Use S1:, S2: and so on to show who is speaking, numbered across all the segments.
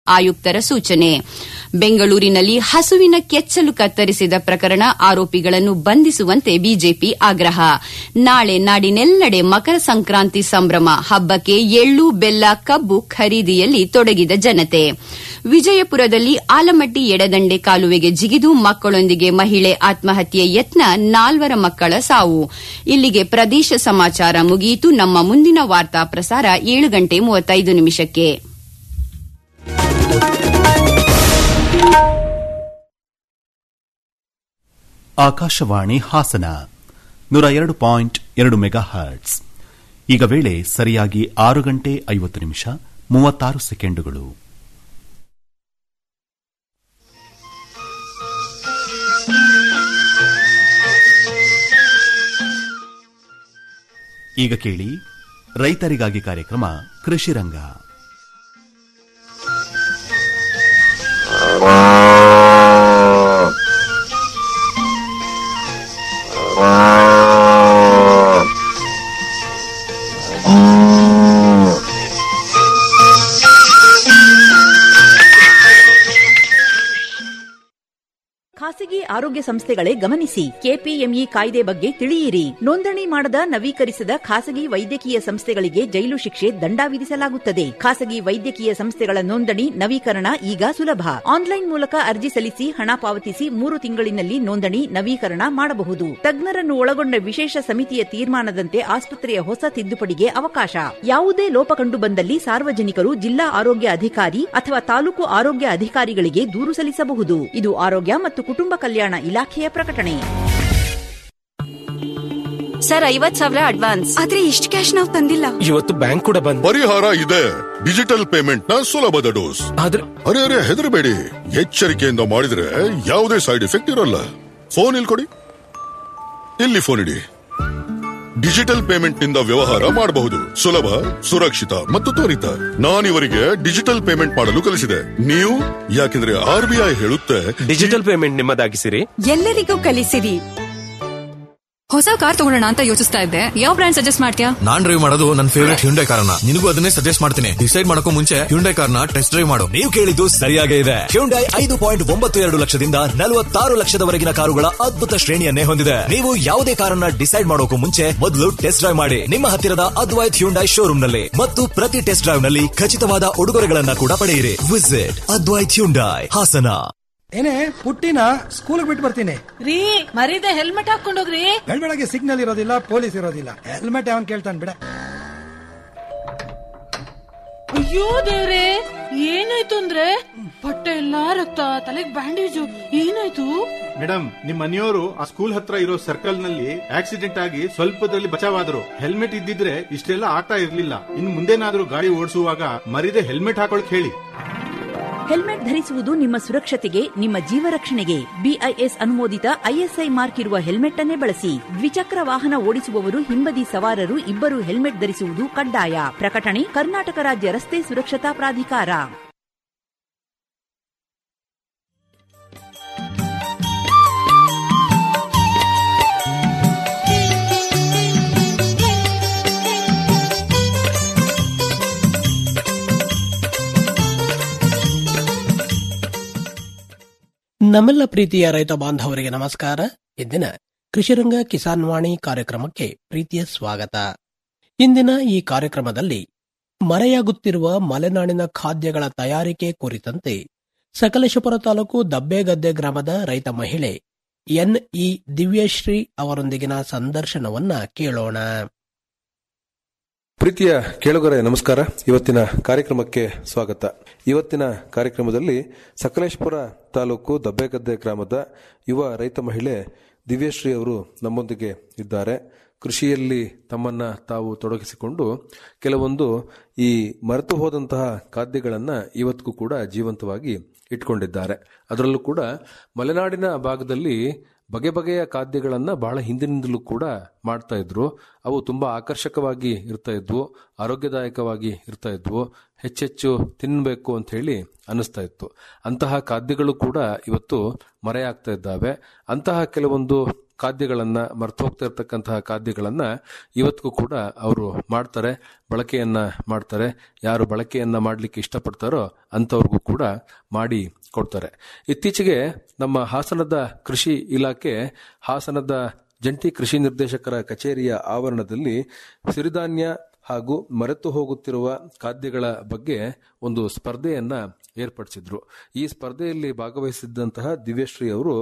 S1: ಆಯುಕ್ತರ ಸೂಚನೆ ಬೆಂಗಳೂರಿನಲ್ಲಿ ಹಸುವಿನ ಕೆಚ್ಚಲು ಕತ್ತರಿಸಿದ ಪ್ರಕರಣ ಆರೋಪಿಗಳನ್ನು ಬಂಧಿಸುವಂತೆ ಬಿಜೆಪಿ ಆಗ್ರಹ ನಾಳೆ ನಾಡಿನೆಲ್ಲೆಡೆ ಮಕರ ಸಂಕ್ರಾಂತಿ ಸಂಭ್ರಮ ಹಬ್ಬಕ್ಕೆ ಎಳ್ಳು ಬೆಲ್ಲ ಕಬ್ಬು ಖರೀದಿಯಲ್ಲಿ ತೊಡಗಿದ ಜನತೆ ವಿಜಯಪುರದಲ್ಲಿ ಆಲಮಟ್ಟಿ ಎಡದಂಡೆ ಕಾಲುವೆಗೆ ಜಿಗಿದು ಮಕ್ಕಳೊಂದಿಗೆ ಮಹಿಳೆ ಆತ್ಮಹತ್ಯೆ ಯತ್ನ ನಾಲ್ವರ ಮಕ್ಕಳ ಸಾವು ಇಲ್ಲಿಗೆ ಪ್ರದೇಶ ಸಮಾಚಾರ ಮುಗಿಯಿತು ನಮ್ಮ ಮುಂದಿನ ವಾರ್ತಾ ಪ್ರಸಾರ ಏಳು ಗಂಟೆ ಮೂವತ್ತೈದು ನಿಮಿಷಕ್ಕೆ
S2: ಆಕಾಶವಾಣಿ ಹಾಸನ ನೂರ ಎರಡು ಪಾಯಿಂಟ್ ಎರಡು ಮೆಗಾ ಹರ್ಟ್ಸ್ ಈಗ ವೇಳೆ ಸರಿಯಾಗಿ ಆರು ಗಂಟೆ ಐವತ್ತು ನಿಮಿಷ ಮೂವತ್ತಾರು ಸೆಕೆಂಡುಗಳು ಈಗ ಕೇಳಿ ರೈತರಿಗಾಗಿ ಕಾರ್ಯಕ್ರಮ ಕೃಷಿರಂಗ
S3: ಖಾಸಗಿ ಆರೋಗ್ಯ ಸಂಸ್ಥೆಗಳೇ ಗಮನಿಸಿ ಕೆಪಿಎಂಇ ಕಾಯ್ದೆ ಬಗ್ಗೆ ತಿಳಿಯಿರಿ ನೋಂದಣಿ ಮಾಡದ ನವೀಕರಿಸದ ಖಾಸಗಿ ವೈದ್ಯಕೀಯ ಸಂಸ್ಥೆಗಳಿಗೆ ಜೈಲು ಶಿಕ್ಷೆ ದಂಡ ವಿಧಿಸಲಾಗುತ್ತದೆ ಖಾಸಗಿ ವೈದ್ಯಕೀಯ ಸಂಸ್ಥೆಗಳ ನೋಂದಣಿ ನವೀಕರಣ ಈಗ ಸುಲಭ ಆನ್ಲೈನ್ ಮೂಲಕ ಅರ್ಜಿ ಸಲ್ಲಿಸಿ ಹಣ ಪಾವತಿಸಿ ಮೂರು ತಿಂಗಳಿನಲ್ಲಿ ನೋಂದಣಿ ನವೀಕರಣ ಮಾಡಬಹುದು ತಜ್ಞರನ್ನು ಒಳಗೊಂಡ ವಿಶೇಷ ಸಮಿತಿಯ ತೀರ್ಮಾನದಂತೆ ಆಸ್ಪತ್ರೆಯ ಹೊಸ ತಿದ್ದುಪಡಿಗೆ ಅವಕಾಶ ಯಾವುದೇ ಲೋಪ ಕಂಡು ಬಂದಲ್ಲಿ ಸಾರ್ವಜನಿಕರು ಜಿಲ್ಲಾ ಆರೋಗ್ಯ ಅಧಿಕಾರಿ ಅಥವಾ ತಾಲೂಕು ಆರೋಗ್ಯ ಅಧಿಕಾರಿಗಳಿಗೆ ದೂರು ಸಲ್ಲಿಸಬಹುದು ಇದು ಆರೋಗ್ಯ ಮತ್ತು ಕುಟುಂಬ ಕಲ್ಯಾಣ ಇಲಾಖೆಯ ಪ್ರಕಟಣೆ
S4: ಸರ್ ಐವತ್ ಸಾವಿರ ಅಡ್ವಾನ್ಸ್ ಆದ್ರೆ ಇಷ್ಟು ಕ್ಯಾಶ್ ನಾವು ತಂದಿಲ್ಲ
S5: ಇವತ್ತು ಬ್ಯಾಂಕ್ ಕೂಡ ಬಂದ್
S6: ಪರಿಹಾರ ಇದೆ ಡಿಜಿಟಲ್ ಪೇಮೆಂಟ್ ನ ಸುಲಭದ ಡೋಸ್
S5: ಆದ್ರೆ
S6: ಅರೆ ಅರೆ ಹೆದರಬೇಡಿ ಎಚ್ಚರಿಕೆಯಿಂದ ಮಾಡಿದ್ರೆ ಯಾವುದೇ ಸೈಡ್ ಎಫೆಕ್ಟ್ ಇರಲ್ಲ ಫೋನ್ ಇಲ್ಲಿ ಕೊಡಿ ಇಲ್ಲಿ ಫೋನ್ ಇಡಿ ಡಿಜಿಟಲ್ ಪೇಮೆಂಟ್ ನಿಂದ ವ್ಯವಹಾರ ಮಾಡಬಹುದು ಸುಲಭ ಸುರಕ್ಷಿತ ಮತ್ತು ತ್ವರಿತ ನಾನಿವರಿಗೆ ಡಿಜಿಟಲ್ ಪೇಮೆಂಟ್ ಮಾಡಲು ಕಲಿಸಿದೆ ನೀವು ಯಾಕೆಂದ್ರೆ ಆರ್ ಬಿ ಐ ಹೇಳುತ್ತೆ
S5: ಡಿಜಿಟಲ್ ಪೇಮೆಂಟ್ ನಿಮ್ಮದಾಗಿಸಿರಿ
S4: ಎಲ್ಲರಿಗೂ ಕಲಿಸಿರಿ ಹೊಸ ಕಾರ್ ತಗೊಳ್ಳೋಣ ಅಂತ ಯೋಚಿಸ್ತಾ ಇದ್ದೆ ಯಾವ ಬ್ರ್ಯಾಂಡ್ ಸಜೆಸ್ಟ್ ಮಾಡ್ತೀಯಾ
S7: ನಾನ್ ಡ್ರೈವ್ ಮಾಡೋದು ನನ್ನ ಫೇವರೇಟ್ ಹ್ಯುಂಡೈ ಕಾರ್ನ ನಿನಗೂ ಅದನ್ನೇ ಸಜೆಸ್ಟ್ ಮಾಡ್ತೀನಿ ಡಿಸೈಡ್ ಮಾಡಕ್ಕೂ ಮುಂಚೆ ಹ್ಯುಂಡೈ ಕಾರ್ನ ಟೆಸ್ಟ್ ಡ್ರೈವ್ ಮಾಡು
S8: ನೀವು ಕೇಳಿದ್ದು ಸರಿಯಾಗೇ ಇದೆ ಹ್ಯುಂಡೈ ಐದು ಪಾಯಿಂಟ್ ಒಂಬತ್ತು ಎರಡು ಲಕ್ಷದಿಂದ ನಲವತ್ತಾರು ಲಕ್ಷದವರೆಗಿನ ಕಾರುಗಳ ಅದ್ಭುತ ಶ್ರೇಣಿಯನ್ನೇ ಹೊಂದಿದೆ ನೀವು ಯಾವುದೇ ಕಾರನ್ನ ಡಿಸೈಡ್ ಮಾಡೋಕು ಮುಂಚೆ ಮೊದಲು ಟೆಸ್ಟ್ ಡ್ರೈವ್ ಮಾಡಿ ನಿಮ್ಮ ಹತ್ತಿರದ ಅದ್ವೈತ್ ಹ್ಯುಂಡೈ ಶೋರೂಮ್ ನಲ್ಲಿ ಮತ್ತು ಪ್ರತಿ ಟೆಸ್ಟ್ ಡ್ರೈವ್ ನಲ್ಲಿ ಖಚಿತವಾದ ಉಡುಗೊರೆಗಳನ್ನ ಕೂಡ ಪಡೆಯಿರಿ ವಿಸಿಟ್ ಅದ್ವೈತ್ ಹ್ಯುಂಡೈ ಹಾಸನ
S9: ಏನೇ ಪುಟ್ಟಿನ ಸ್ಕೂಲ್ ಬಿಟ್ಟು ಬರ್ತೀನಿ
S10: ರೀ ಮರೀದೆ ಹೆಲ್ಮೆಟ್ ಹಾಕೊಂಡೋಗ್ರಿ
S9: ಬೆಳಗ್ಗೆ ಸಿಗ್ನಲ್ ಇರೋದಿಲ್ಲ ಪೊಲೀಸ್ ಇರೋದಿಲ್ಲ ಹೆಲ್ಮೆಟ್ ಅವನ್ ಕೇಳ್ತಾನೆ ಬಿಡ
S10: ಅಯ್ಯೋ ದೇವ್ರೆ ಏನಾಯ್ತು ಅಂದ್ರೆ ಬಟ್ಟೆ ಎಲ್ಲಾ ರಕ್ತ ತಲೆಗ್ ಬ್ಯಾಂಡೇಜು ಏನಾಯ್ತು
S11: ಮೇಡಮ್ ನಿಮ್ ಮನೆಯವರು ಆ ಸ್ಕೂಲ್ ಹತ್ರ ಇರೋ ಸರ್ಕಲ್ ನಲ್ಲಿ ಆಕ್ಸಿಡೆಂಟ್ ಆಗಿ ಸ್ವಲ್ಪದಲ್ಲಿ ಬಚಾವಾದ್ರು ಹೆಲ್ಮೆಟ್ ಇದ್ದಿದ್ರೆ ಇಷ್ಟೆಲ್ಲ ಆಗ್ತಾ ಇರ್ಲಿಲ್ಲ ಇನ್ ಮುಂದೇನಾದ್ರೂ ಗಾಡಿ ಓಡಿಸುವಾಗ ಮರಿದೆ ಹೆಲ್ಮೆಟ್ ಹಾಕೊಳಕ್ ಹೇಳಿ
S3: ಹೆಲ್ಮೆಟ್ ಧರಿಸುವುದು ನಿಮ್ಮ ಸುರಕ್ಷತೆಗೆ ನಿಮ್ಮ ಜೀವ ರಕ್ಷಣೆಗೆ ಬಿಐಎಸ್ ಅನುಮೋದಿತ ಐಎಸ್ಐ ಮಾರ್ಕ್ ಇರುವ ಹೆಲ್ಮೆಟ್ ಅನ್ನೇ ಬಳಸಿ ದ್ವಿಚಕ್ರ ವಾಹನ ಓಡಿಸುವವರು ಹಿಂಬದಿ ಸವಾರರು ಇಬ್ಬರು ಹೆಲ್ಮೆಟ್ ಧರಿಸುವುದು ಕಡ್ಡಾಯ ಪ್ರಕಟಣೆ ಕರ್ನಾಟಕ ರಾಜ್ಯ ರಸ್ತೆ ಸುರಕ್ಷತಾ ಪ್ರಾಧಿಕಾರ
S12: ನಮ್ಮೆಲ್ಲ ಪ್ರೀತಿಯ ರೈತ ಬಾಂಧವರಿಗೆ ನಮಸ್ಕಾರ ಇಂದಿನ ಕೃಷಿರಂಗ ಕಿಸಾನ್ ವಾಣಿ ಕಾರ್ಯಕ್ರಮಕ್ಕೆ ಪ್ರೀತಿಯ ಸ್ವಾಗತ ಇಂದಿನ ಈ ಕಾರ್ಯಕ್ರಮದಲ್ಲಿ ಮರೆಯಾಗುತ್ತಿರುವ ಮಲೆನಾಡಿನ ಖಾದ್ಯಗಳ ತಯಾರಿಕೆ ಕುರಿತಂತೆ ಸಕಲೇಶಪುರ ತಾಲೂಕು ದಬ್ಬೆಗದ್ದೆ ಗ್ರಾಮದ ರೈತ ಮಹಿಳೆ ಎನ್ ಇ ದಿವ್ಯಶ್ರೀ ಅವರೊಂದಿಗಿನ ಸಂದರ್ಶನವನ್ನ ಕೇಳೋಣ
S13: ಪ್ರೀತಿಯ ಕೇಳುಗರೆ ನಮಸ್ಕಾರ ಇವತ್ತಿನ ಕಾರ್ಯಕ್ರಮಕ್ಕೆ ಸ್ವಾಗತ ಇವತ್ತಿನ ಕಾರ್ಯಕ್ರಮದಲ್ಲಿ ಸಕಲೇಶ್ಪುರ ತಾಲೂಕು ದಬ್ಬೆಗದ್ದೆ ಗ್ರಾಮದ ಯುವ ರೈತ ಮಹಿಳೆ ದಿವ್ಯಶ್ರೀ ಅವರು ನಮ್ಮೊಂದಿಗೆ ಇದ್ದಾರೆ ಕೃಷಿಯಲ್ಲಿ ತಮ್ಮನ್ನ ತಾವು ತೊಡಗಿಸಿಕೊಂಡು ಕೆಲವೊಂದು ಈ ಮರೆತು ಹೋದಂತಹ ಖಾದ್ಯಗಳನ್ನು ಇವತ್ತಿಗೂ ಕೂಡ ಜೀವಂತವಾಗಿ ಇಟ್ಕೊಂಡಿದ್ದಾರೆ ಅದರಲ್ಲೂ ಕೂಡ ಮಲೆನಾಡಿನ ಭಾಗದಲ್ಲಿ ಬಗೆ ಬಗೆಯ ಖಾದ್ಯಗಳನ್ನು ಬಹಳ ಹಿಂದಿನಿಂದಲೂ ಕೂಡ ಮಾಡ್ತಾ ಇದ್ರು ಅವು ತುಂಬಾ ಆಕರ್ಷಕವಾಗಿ ಇರ್ತಾ ಇದ್ವು ಆರೋಗ್ಯದಾಯಕವಾಗಿ ಇರ್ತಾ ಇದ್ವು ಹೆಚ್ಚೆಚ್ಚು ತಿನ್ನಬೇಕು ಅಂತ ಹೇಳಿ ಅನಿಸ್ತಾ ಇತ್ತು ಅಂತಹ ಖಾದ್ಯಗಳು ಕೂಡ ಇವತ್ತು ಮರೆಯಾಗ್ತಾ ಇದ್ದಾವೆ ಅಂತಹ ಕೆಲವೊಂದು ಖಾದ್ಯಗಳನ್ನ ಮರ್ತು ಹೋಗ್ತಾ ಇರ್ತಕ್ಕಂತಹ ಖಾದ್ಯಗಳನ್ನ ಇವತ್ತಿಗೂ ಕೂಡ ಅವರು ಮಾಡ್ತಾರೆ ಬಳಕೆಯನ್ನ ಮಾಡ್ತಾರೆ ಯಾರು ಬಳಕೆಯನ್ನ ಮಾಡ್ಲಿಕ್ಕೆ ಇಷ್ಟಪಡ್ತಾರೋ ಅಂತವ್ರಿಗೂ ಕೂಡ ಮಾಡಿ ಕೊಡ್ತಾರೆ ಇತ್ತೀಚೆಗೆ ನಮ್ಮ ಹಾಸನದ ಕೃಷಿ ಇಲಾಖೆ ಹಾಸನದ ಜಂಟಿ ಕೃಷಿ ನಿರ್ದೇಶಕರ ಕಚೇರಿಯ ಆವರಣದಲ್ಲಿ ಸಿರಿಧಾನ್ಯ ಹಾಗೂ ಮರೆತು ಹೋಗುತ್ತಿರುವ ಖಾದ್ಯಗಳ ಬಗ್ಗೆ ಒಂದು ಸ್ಪರ್ಧೆಯನ್ನ ಏರ್ಪಡಿಸಿದ್ರು ಈ ಸ್ಪರ್ಧೆಯಲ್ಲಿ ಭಾಗವಹಿಸಿದ್ದಂತಹ ದಿವ್ಯಶ್ರೀ ಅವರು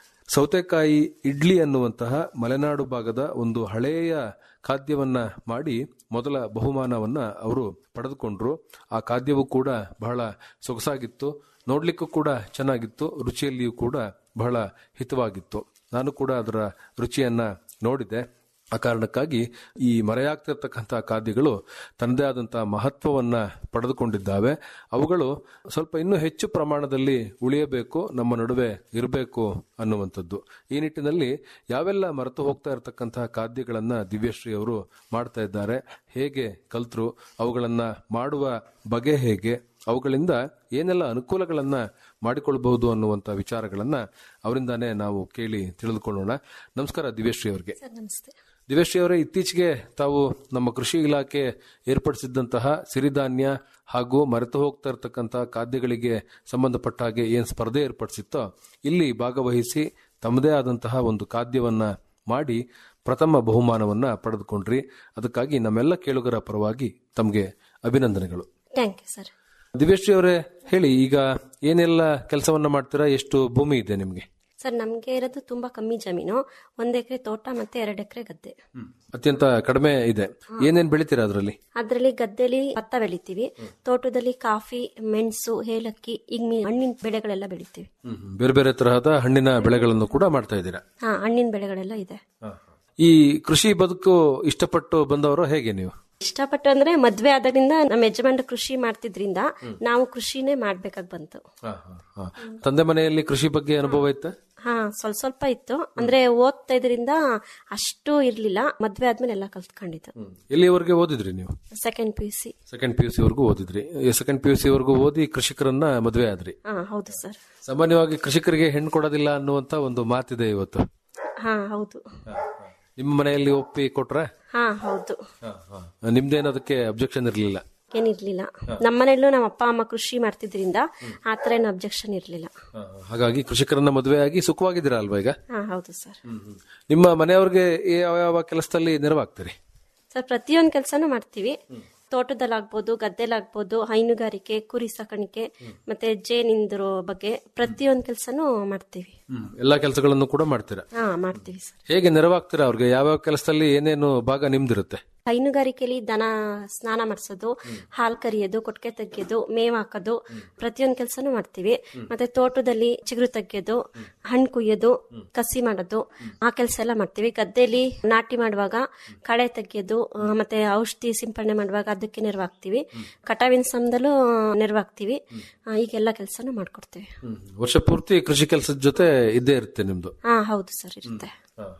S13: ಸೌತೆಕಾಯಿ ಇಡ್ಲಿ ಅನ್ನುವಂತಹ ಮಲೆನಾಡು ಭಾಗದ ಒಂದು ಹಳೆಯ ಖಾದ್ಯವನ್ನ ಮಾಡಿ ಮೊದಲ ಬಹುಮಾನವನ್ನ ಅವರು ಪಡೆದುಕೊಂಡ್ರು ಆ ಖಾದ್ಯವು ಕೂಡ ಬಹಳ ಸೊಗಸಾಗಿತ್ತು ನೋಡ್ಲಿಕ್ಕೂ ಕೂಡ ಚೆನ್ನಾಗಿತ್ತು ರುಚಿಯಲ್ಲಿಯೂ ಕೂಡ ಬಹಳ ಹಿತವಾಗಿತ್ತು ನಾನು ಕೂಡ ಅದರ ರುಚಿಯನ್ನ ನೋಡಿದೆ ಆ ಕಾರಣಕ್ಕಾಗಿ ಈ ಮರೆಯಾಗ್ತಿರ್ತಕ್ಕಂತಹ ಖಾದ್ಯಗಳು ತನ್ನದೇ ಆದಂತಹ ಮಹತ್ವವನ್ನ ಪಡೆದುಕೊಂಡಿದ್ದಾವೆ ಅವುಗಳು ಸ್ವಲ್ಪ ಇನ್ನೂ ಹೆಚ್ಚು ಪ್ರಮಾಣದಲ್ಲಿ ಉಳಿಯಬೇಕು ನಮ್ಮ ನಡುವೆ ಇರಬೇಕು ಅನ್ನುವಂಥದ್ದು ಈ ನಿಟ್ಟಿನಲ್ಲಿ ಯಾವೆಲ್ಲ ಮರೆತು ಹೋಗ್ತಾ ಇರತಕ್ಕಂತಹ ಖಾದ್ಯಗಳನ್ನ ದಿವ್ಯಶ್ರೀ ಅವರು ಮಾಡ್ತಾ ಇದ್ದಾರೆ ಹೇಗೆ ಕಲ್ತರು ಅವುಗಳನ್ನ ಮಾಡುವ ಬಗೆ ಹೇಗೆ ಅವುಗಳಿಂದ ಏನೆಲ್ಲ ಅನುಕೂಲಗಳನ್ನ ಮಾಡಿಕೊಳ್ಬಹುದು ಅನ್ನುವಂಥ ವಿಚಾರಗಳನ್ನ ಅವರಿಂದಾನೇ ನಾವು ಕೇಳಿ ತಿಳಿದುಕೊಳ್ಳೋಣ ನಮಸ್ಕಾರ ದಿವ್ಯಶ್ರೀ ಅವರಿಗೆ
S14: ನಮಸ್ತೆ
S13: ದಿವೇಶ್ರೀ ಅವರೇ ಇತ್ತೀಚೆಗೆ ತಾವು ನಮ್ಮ ಕೃಷಿ ಇಲಾಖೆ ಏರ್ಪಡಿಸಿದ್ದಂತಹ ಸಿರಿಧಾನ್ಯ ಹಾಗೂ ಮರೆತು ಹೋಗ್ತಾ ಇರತಕ್ಕಂತಹ ಖಾದ್ಯಗಳಿಗೆ ಸಂಬಂಧಪಟ್ಟ ಹಾಗೆ ಏನ್ ಸ್ಪರ್ಧೆ ಏರ್ಪಡಿಸಿತ್ತೋ ಇಲ್ಲಿ ಭಾಗವಹಿಸಿ ತಮ್ಮದೇ ಆದಂತಹ ಒಂದು ಖಾದ್ಯವನ್ನ ಮಾಡಿ ಪ್ರಥಮ ಬಹುಮಾನವನ್ನ ಪಡೆದುಕೊಂಡ್ರಿ ಅದಕ್ಕಾಗಿ ನಮ್ಮೆಲ್ಲ ಕೇಳುಗರ ಪರವಾಗಿ ತಮಗೆ ಅಭಿನಂದನೆಗಳು
S14: ಥ್ಯಾಂಕ್ ಯು ಸರ್
S13: ದಿವೇಶ್ರೀ ಅವರೇ ಹೇಳಿ ಈಗ ಏನೆಲ್ಲ ಕೆಲಸವನ್ನ ಮಾಡ್ತೀರಾ ಎಷ್ಟು ಭೂಮಿ ಇದೆ ನಿಮ್ಗೆ
S14: ಸರ್ ನಮ್ಗೆ ಇರೋದು ತುಂಬಾ ಕಮ್ಮಿ ಜಮೀನು ಒಂದ್ ಎಕರೆ ತೋಟ ಮತ್ತೆ ಎರಡು ಎಕರೆ ಗದ್ದೆ
S13: ಅತ್ಯಂತ ಕಡಿಮೆ ಇದೆ ಏನೇನ್ ಬೆಳಿತೀರಾ ಅದರಲ್ಲಿ
S14: ಅದ್ರಲ್ಲಿ ಗದ್ದೆಲಿ ಭತ್ತ ಬೆಳಿತೀವಿ ತೋಟದಲ್ಲಿ ಕಾಫಿ ಮೆಣಸು ಏಲಕ್ಕಿ ಈಗ ಮೀ- ಹಣ್ಣಿನ ಬೆಳೆಗಳೆಲ್ಲ ಬೆಳಿತೀವಿ
S13: ಬೇರೆ ಬೇರೆ ತರಹದ ಹಣ್ಣಿನ ಬೆಳೆಗಳನ್ನು ಕೂಡ ಮಾಡ್ತಾ ಇದ್ದೀರಾ
S14: ಹಾ ಹಣ್ಣಿನ ಬೆಳೆಗಳೆಲ್ಲ ಇದೆ
S13: ಈ ಕೃಷಿ ಬದುಕು ಇಷ್ಟಪಟ್ಟು ಬಂದವರು ಹೇಗೆ ನೀವು
S14: ಇಷ್ಟಪಟ್ಟು ಅಂದ್ರೆ ಮದ್ವೆ ಆದಾಗಿಂದ ನಮ್ಮ ಯಜಮಾನ್ರು ಕೃಷಿ ಮಾಡ್ತಿದ್ರಿಂದ ನಾವು ಕೃಷಿನೇ ಮಾಡ್ಬೇಕಾಗ್ ಬಂತು
S13: ಹ. ತಂದೆ ಮನೆಯಲ್ಲಿ ಕೃಷಿ ಬಗ್ಗೆ ಅನುಭವ ಇತ್ತ
S14: ಹಾ ಸ್ವಲ್ಪ ಸ್ವಲ್ಪ ಇತ್ತು ಅಂದ್ರೆ ಓದ್ತಾ ಇದ್ರಿಂದ ಅಷ್ಟು ಇರ್ಲಿಲ್ಲ ಮದ್ವೆ ಆದ್ಮೇಲೆ ಎಲ್ಲ ಕಲ್ತ್ಕೊಂಡಿದ್ದು
S13: ಎಲ್ಲಿವರೆಗೆ ಓದಿದ್ರಿ ನೀವು
S14: second P U C
S13: second P U C ವರೆಗೂ ಓದಿದ್ರಿ ಸೆಕೆಂಡ್ ಪಿ ಯು ಸಿ ವರೆಗೂ ಓದಿ ಕೃಷಿಕರನ್ನ ಮದುವೆ ಆದ್ರಿ
S14: ಹಾ ಹೌದು ಸರ್
S13: ಸಾಮಾನ್ಯವಾಗಿ ಕೃಷಿಕರಿಗೆ ಹೆಣ್ಣು ಕೊಡೋದಿಲ್ಲ ಅನ್ನುವಂತ ಒಂದು ಮಾತಿದೆ ಇವತ್ತು
S14: ಹಾ ಹೌದು
S13: ನಿಮ್ಮ ಮನೆಯಲ್ಲಿ ಒಪ್ಪಿ ಕೊಟ್ರ
S14: ಹಾ ಹೌದು
S13: ನಿಮ್ದೇನು ಅದಕ್ಕೆ ಅಬ್ಜೆಕ್ಷನ್ ಇರಲಿಲ್ಲ
S14: ಏನಿರ್ಲಿಲ್ಲ ನಮ್ಮನೆಯಲ್ಲೂ ನಮ್ಮ ಅಪ್ಪ ಅಮ್ಮ ಕೃಷಿ ಮಾಡ್ತಿದ್ರಿಂದ ಆತರ ಏನು ಅಬ್ಜೆಕ್ಷನ್ ಇರ್ಲಿಲ್ಲ
S13: ಹಾಗಾಗಿ ಕೃಷಿಕರನ್ನ ಮದುವೆ ಆಗಿ ಸುಖವಾಗಿದ್ದೀರಾ ಅಲ್ವಾ ಈಗ
S14: ಹಾ ಹೌದು ಸರ್
S13: ನಿಮ್ಮ ಮನೆಯವ್ರಿಗೆ ಯಾವ ಯಾವ ಕೆಲಸದಲ್ಲಿ ನೆರವಾಗ್ತೀರಿ
S14: ಸರ್ ಪ್ರತಿಯೊಂದು ಕೆಲಸನೂ ಮಾಡ್ತೀವಿ ತೋಟದಲ್ಲಾಗ್ಬೋದು ಗದ್ದೆಲಾಗ್ಬೋದು ಹೈನುಗಾರಿಕೆ ಕುರಿ ಸಾಕಾಣಿಕೆ ಮತ್ತೆ ಜೇನಿಂದ್ರ ಬಗ್ಗೆ ಪ್ರತಿಯೊಂದು ಕೆಲಸನೂ ಮಾಡ್ತೀವಿ
S13: ಎಲ್ಲಾ ಕೆಲಸಗಳನ್ನು ಕೂಡ ಮಾಡ್ತೀರಾ
S14: ಹಾ ಮಾಡ್ತೀವಿ ಸರ್
S13: ಹೇಗೆ ನೆರವಾಗ್ತೀರಾ ಅವ್ರಿಗೆ ಯಾವ್ಯಾವ ಕೆಲಸದಲ್ಲಿ ಏನೇನು ಭಾಗ ನಿಮ್ದಿರುತ್ತೆ
S14: ಹೈನುಗಾರಿಕೆಯಲ್ಲಿ ದನ ಸ್ನಾನ ಮಾಡಿಸೋದು ಹಾಲ್ ಕರಿಯೋದು ಕೊಟ್ಟಿಗೆ ತೆಗಿಯೋದು ಮೇವ್ ಹಾಕೋದು ಪ್ರತಿಯೊಂದು ಕೆಲಸನೂ ಮಾಡ್ತೀವಿ ಮತ್ತೆ ತೋಟದಲ್ಲಿ ಚಿಗುರು ತೆಗಿಯೋದು ಹಣ್ಣು ಕುಯ್ಯೋದು ಕಸಿ ಮಾಡೋದು ಆ ಕೆಲಸ ಎಲ್ಲ ಮಾಡ್ತೀವಿ ಗದ್ದೆಯಲ್ಲಿ ನಾಟಿ ಮಾಡುವಾಗ ಕಳೆ ತೆಗಿಯೋದು ಆ, ಮತ್ತೆ ಔಷಧಿ ಸಿಂಪಡಣೆ ಮಾಡುವಾಗ ಅದಕ್ಕೆ ನೆರವಾಗ್ತೀವಿ ಕಟಾವಿನ ಸಮಯದಲ್ಲೂ ನೆರವಾಗ್ತೀವಿ ಆ, ಈಗೆಲ್ಲ ಕೆಲಸನೂ ಮಾಡ್ಕೊಡ್ತೀವಿ
S13: ವರ್ಷ ಪೂರ್ತಿ ಕೃಷಿ ಕೆಲಸದ ಜೊತೆ ಇದ್ದೇ ಇರುತ್ತೆ ನಿಮ್ದು
S14: ಹಾ ಹೌದು ಸರ್ ಇರುತ್ತೆ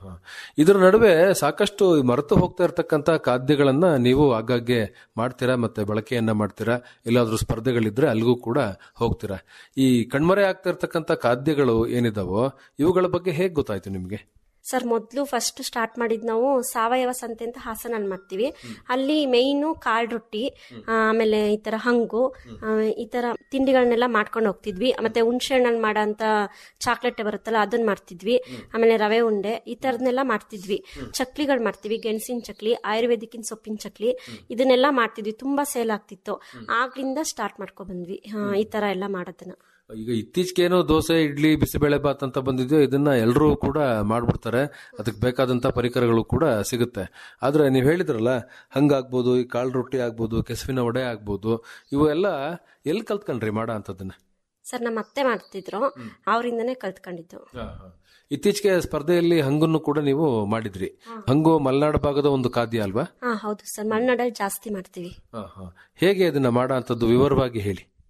S13: ಇದರ ನಡುವೆ ಸಾಕಷ್ಟು ಮರೆತು ಹೋಗ್ತಾ ಇರ್ತಕ್ಕಂತ ಖಾದ್ಯಗಳನ್ನ ನೀವು ಆಗಾಗ್ಗೆ ಮಾಡ್ತೀರಾ ಮತ್ತೆ ಬಳಕೆಯನ್ನ ಮಾಡ್ತೀರಾ ಎಲ್ಲಾದ್ರೂ ಸ್ಪರ್ಧೆಗಳಿದ್ರೆ ಅಲ್ಲಿಗೂ ಕೂಡ ಹೋಗ್ತೀರಾ ಈ ಕಣ್ಮರೆ ಆಗ್ತಾ ಇರ್ತಕ್ಕಂತ ಖಾದ್ಯಗಳು ಏನಿದಾವೋ ಇವುಗಳ ಬಗ್ಗೆ ಹೇಗ್ ಗೊತ್ತಾಯ್ತು ನಿಮ್ಗೆ
S14: ಸರ್ ಮೊದಲು ಫಸ್ಟ್ ಸ್ಟಾರ್ಟ್ ಮಾಡಿದ್ ನಾವು ಸಾವಯವ ಸಂತೆ ಅಂತ ಹಾಸನಲ್ಲಿ ಮಾಡ್ತೀವಿ ಅಲ್ಲಿ ಮೇಯ್ನು ಕಾಳು ರೊಟ್ಟಿ ಆಮೇಲೆ ಈ ತರ ಹಂಗು ಆ, ಈ ತರ ತಿಂಡಿಗಳನ್ನೆಲ್ಲ ಮಾಡ್ಕೊಂಡು ಹೋಗ್ತಿದ್ವಿ ಮತ್ತೆ ಹುಣಸೆ ಹಣ್ಣಲ್ಲಿ ಮಾಡೋ ಅಂತ ಚಾಕ್ಲೇಟ್ ಬರುತ್ತಲ್ಲ ಅದನ್ನ ಮಾಡ್ತಿದ್ವಿ ಆಮೇಲೆ ರವೆ ಉಂಡೆ ಈ ತರದ್ನೆಲ್ಲ ಮಾಡ್ತಿದ್ವಿ ಚಕ್ಲಿಗಳು ಮಾಡ್ತೀವಿ ಗೆಣಸಿನ ಚಕ್ಲಿ ಆಯುರ್ವೇದಿಕಿನ ಸೊಪ್ಪಿನ ಚಕ್ಲಿ ಇದನ್ನೆಲ್ಲ ಮಾಡ್ತಿದ್ವಿ ತುಂಬಾ ಸೇಲ್ ಆಗ್ತಿತ್ತು ಆಗ್ಲಿಂದ ಸ್ಟಾರ್ಟ್ ಮಾಡ್ಕೊ ಬಂದ್ವಿ ಆ, ಈ ತರ ಎಲ್ಲ ಮಾಡೋದನ್ನ
S13: ಈಗ ಇತ್ತೀಚೆಗೇನೋ ದೋಸೆ ಇಡ್ಲಿ ಬಿಸಿಬೇಳೆ ಬಾತ್ ಅಂತ ಬಂದಿದ್ಯೋ ಇದನ್ನ ಎಲ್ಲರೂ ಕೂಡ ಮಾಡ್ಬಿಡ್ತಾರೆ ಅದಕ್ಕೆ ಬೇಕಾದಂತ ಪರಿಕರಗಳು ಕೂಡ ಸಿಗುತ್ತೆ ಆದ್ರೆ ನೀವು ಹೇಳಿದ್ರಲ್ಲ ಹಂಗಾಗ್ಬೋದು ಈ ಕಾಳು ರೊಟ್ಟಿ ಆಗ್ಬೋದು ಕೆಸುವಿನ ವಡೆ ಆಗ್ಬೋದು ಇವು ಎಲ್ಲ ಎಲ್ಲಿ ಕಲ್ತ್ಕೊಂಡ್ರಿ ಮಾಡ ಅಂತದನ್ನ
S14: ಸರ್ ನಮ್ಮ ಅತ್ತೆ ಮಾಡ್ತಿದ್ರು ಅವರಿಂದನೇ ಕಲ್ತ್ಕೊಂಡಿದ್ದು
S13: ಇತ್ತೀಚೆಗೆ ಸ್ಪರ್ಧೆಯಲ್ಲಿ ಹಂಗನ್ನು ಕೂಡ ನೀವು ಮಾಡಿದ್ರಿ ಹಂಗು ಮಲೆನಾಡು ಭಾಗದ ಒಂದು ಖಾದ್ಯ ಅಲ್ವಾ
S14: ಹಾ ಹೌದು ಸರ್ ಮಲೆನಾಡಲ್ಲಿ ಜಾಸ್ತಿ ಮಾಡ್ತೀವಿ
S13: ಹೇಗೆ ಅದನ್ನ ಮಾಡ ಅಂತದ್ದು ವಿವರವಾಗಿ ಹೇಳಿ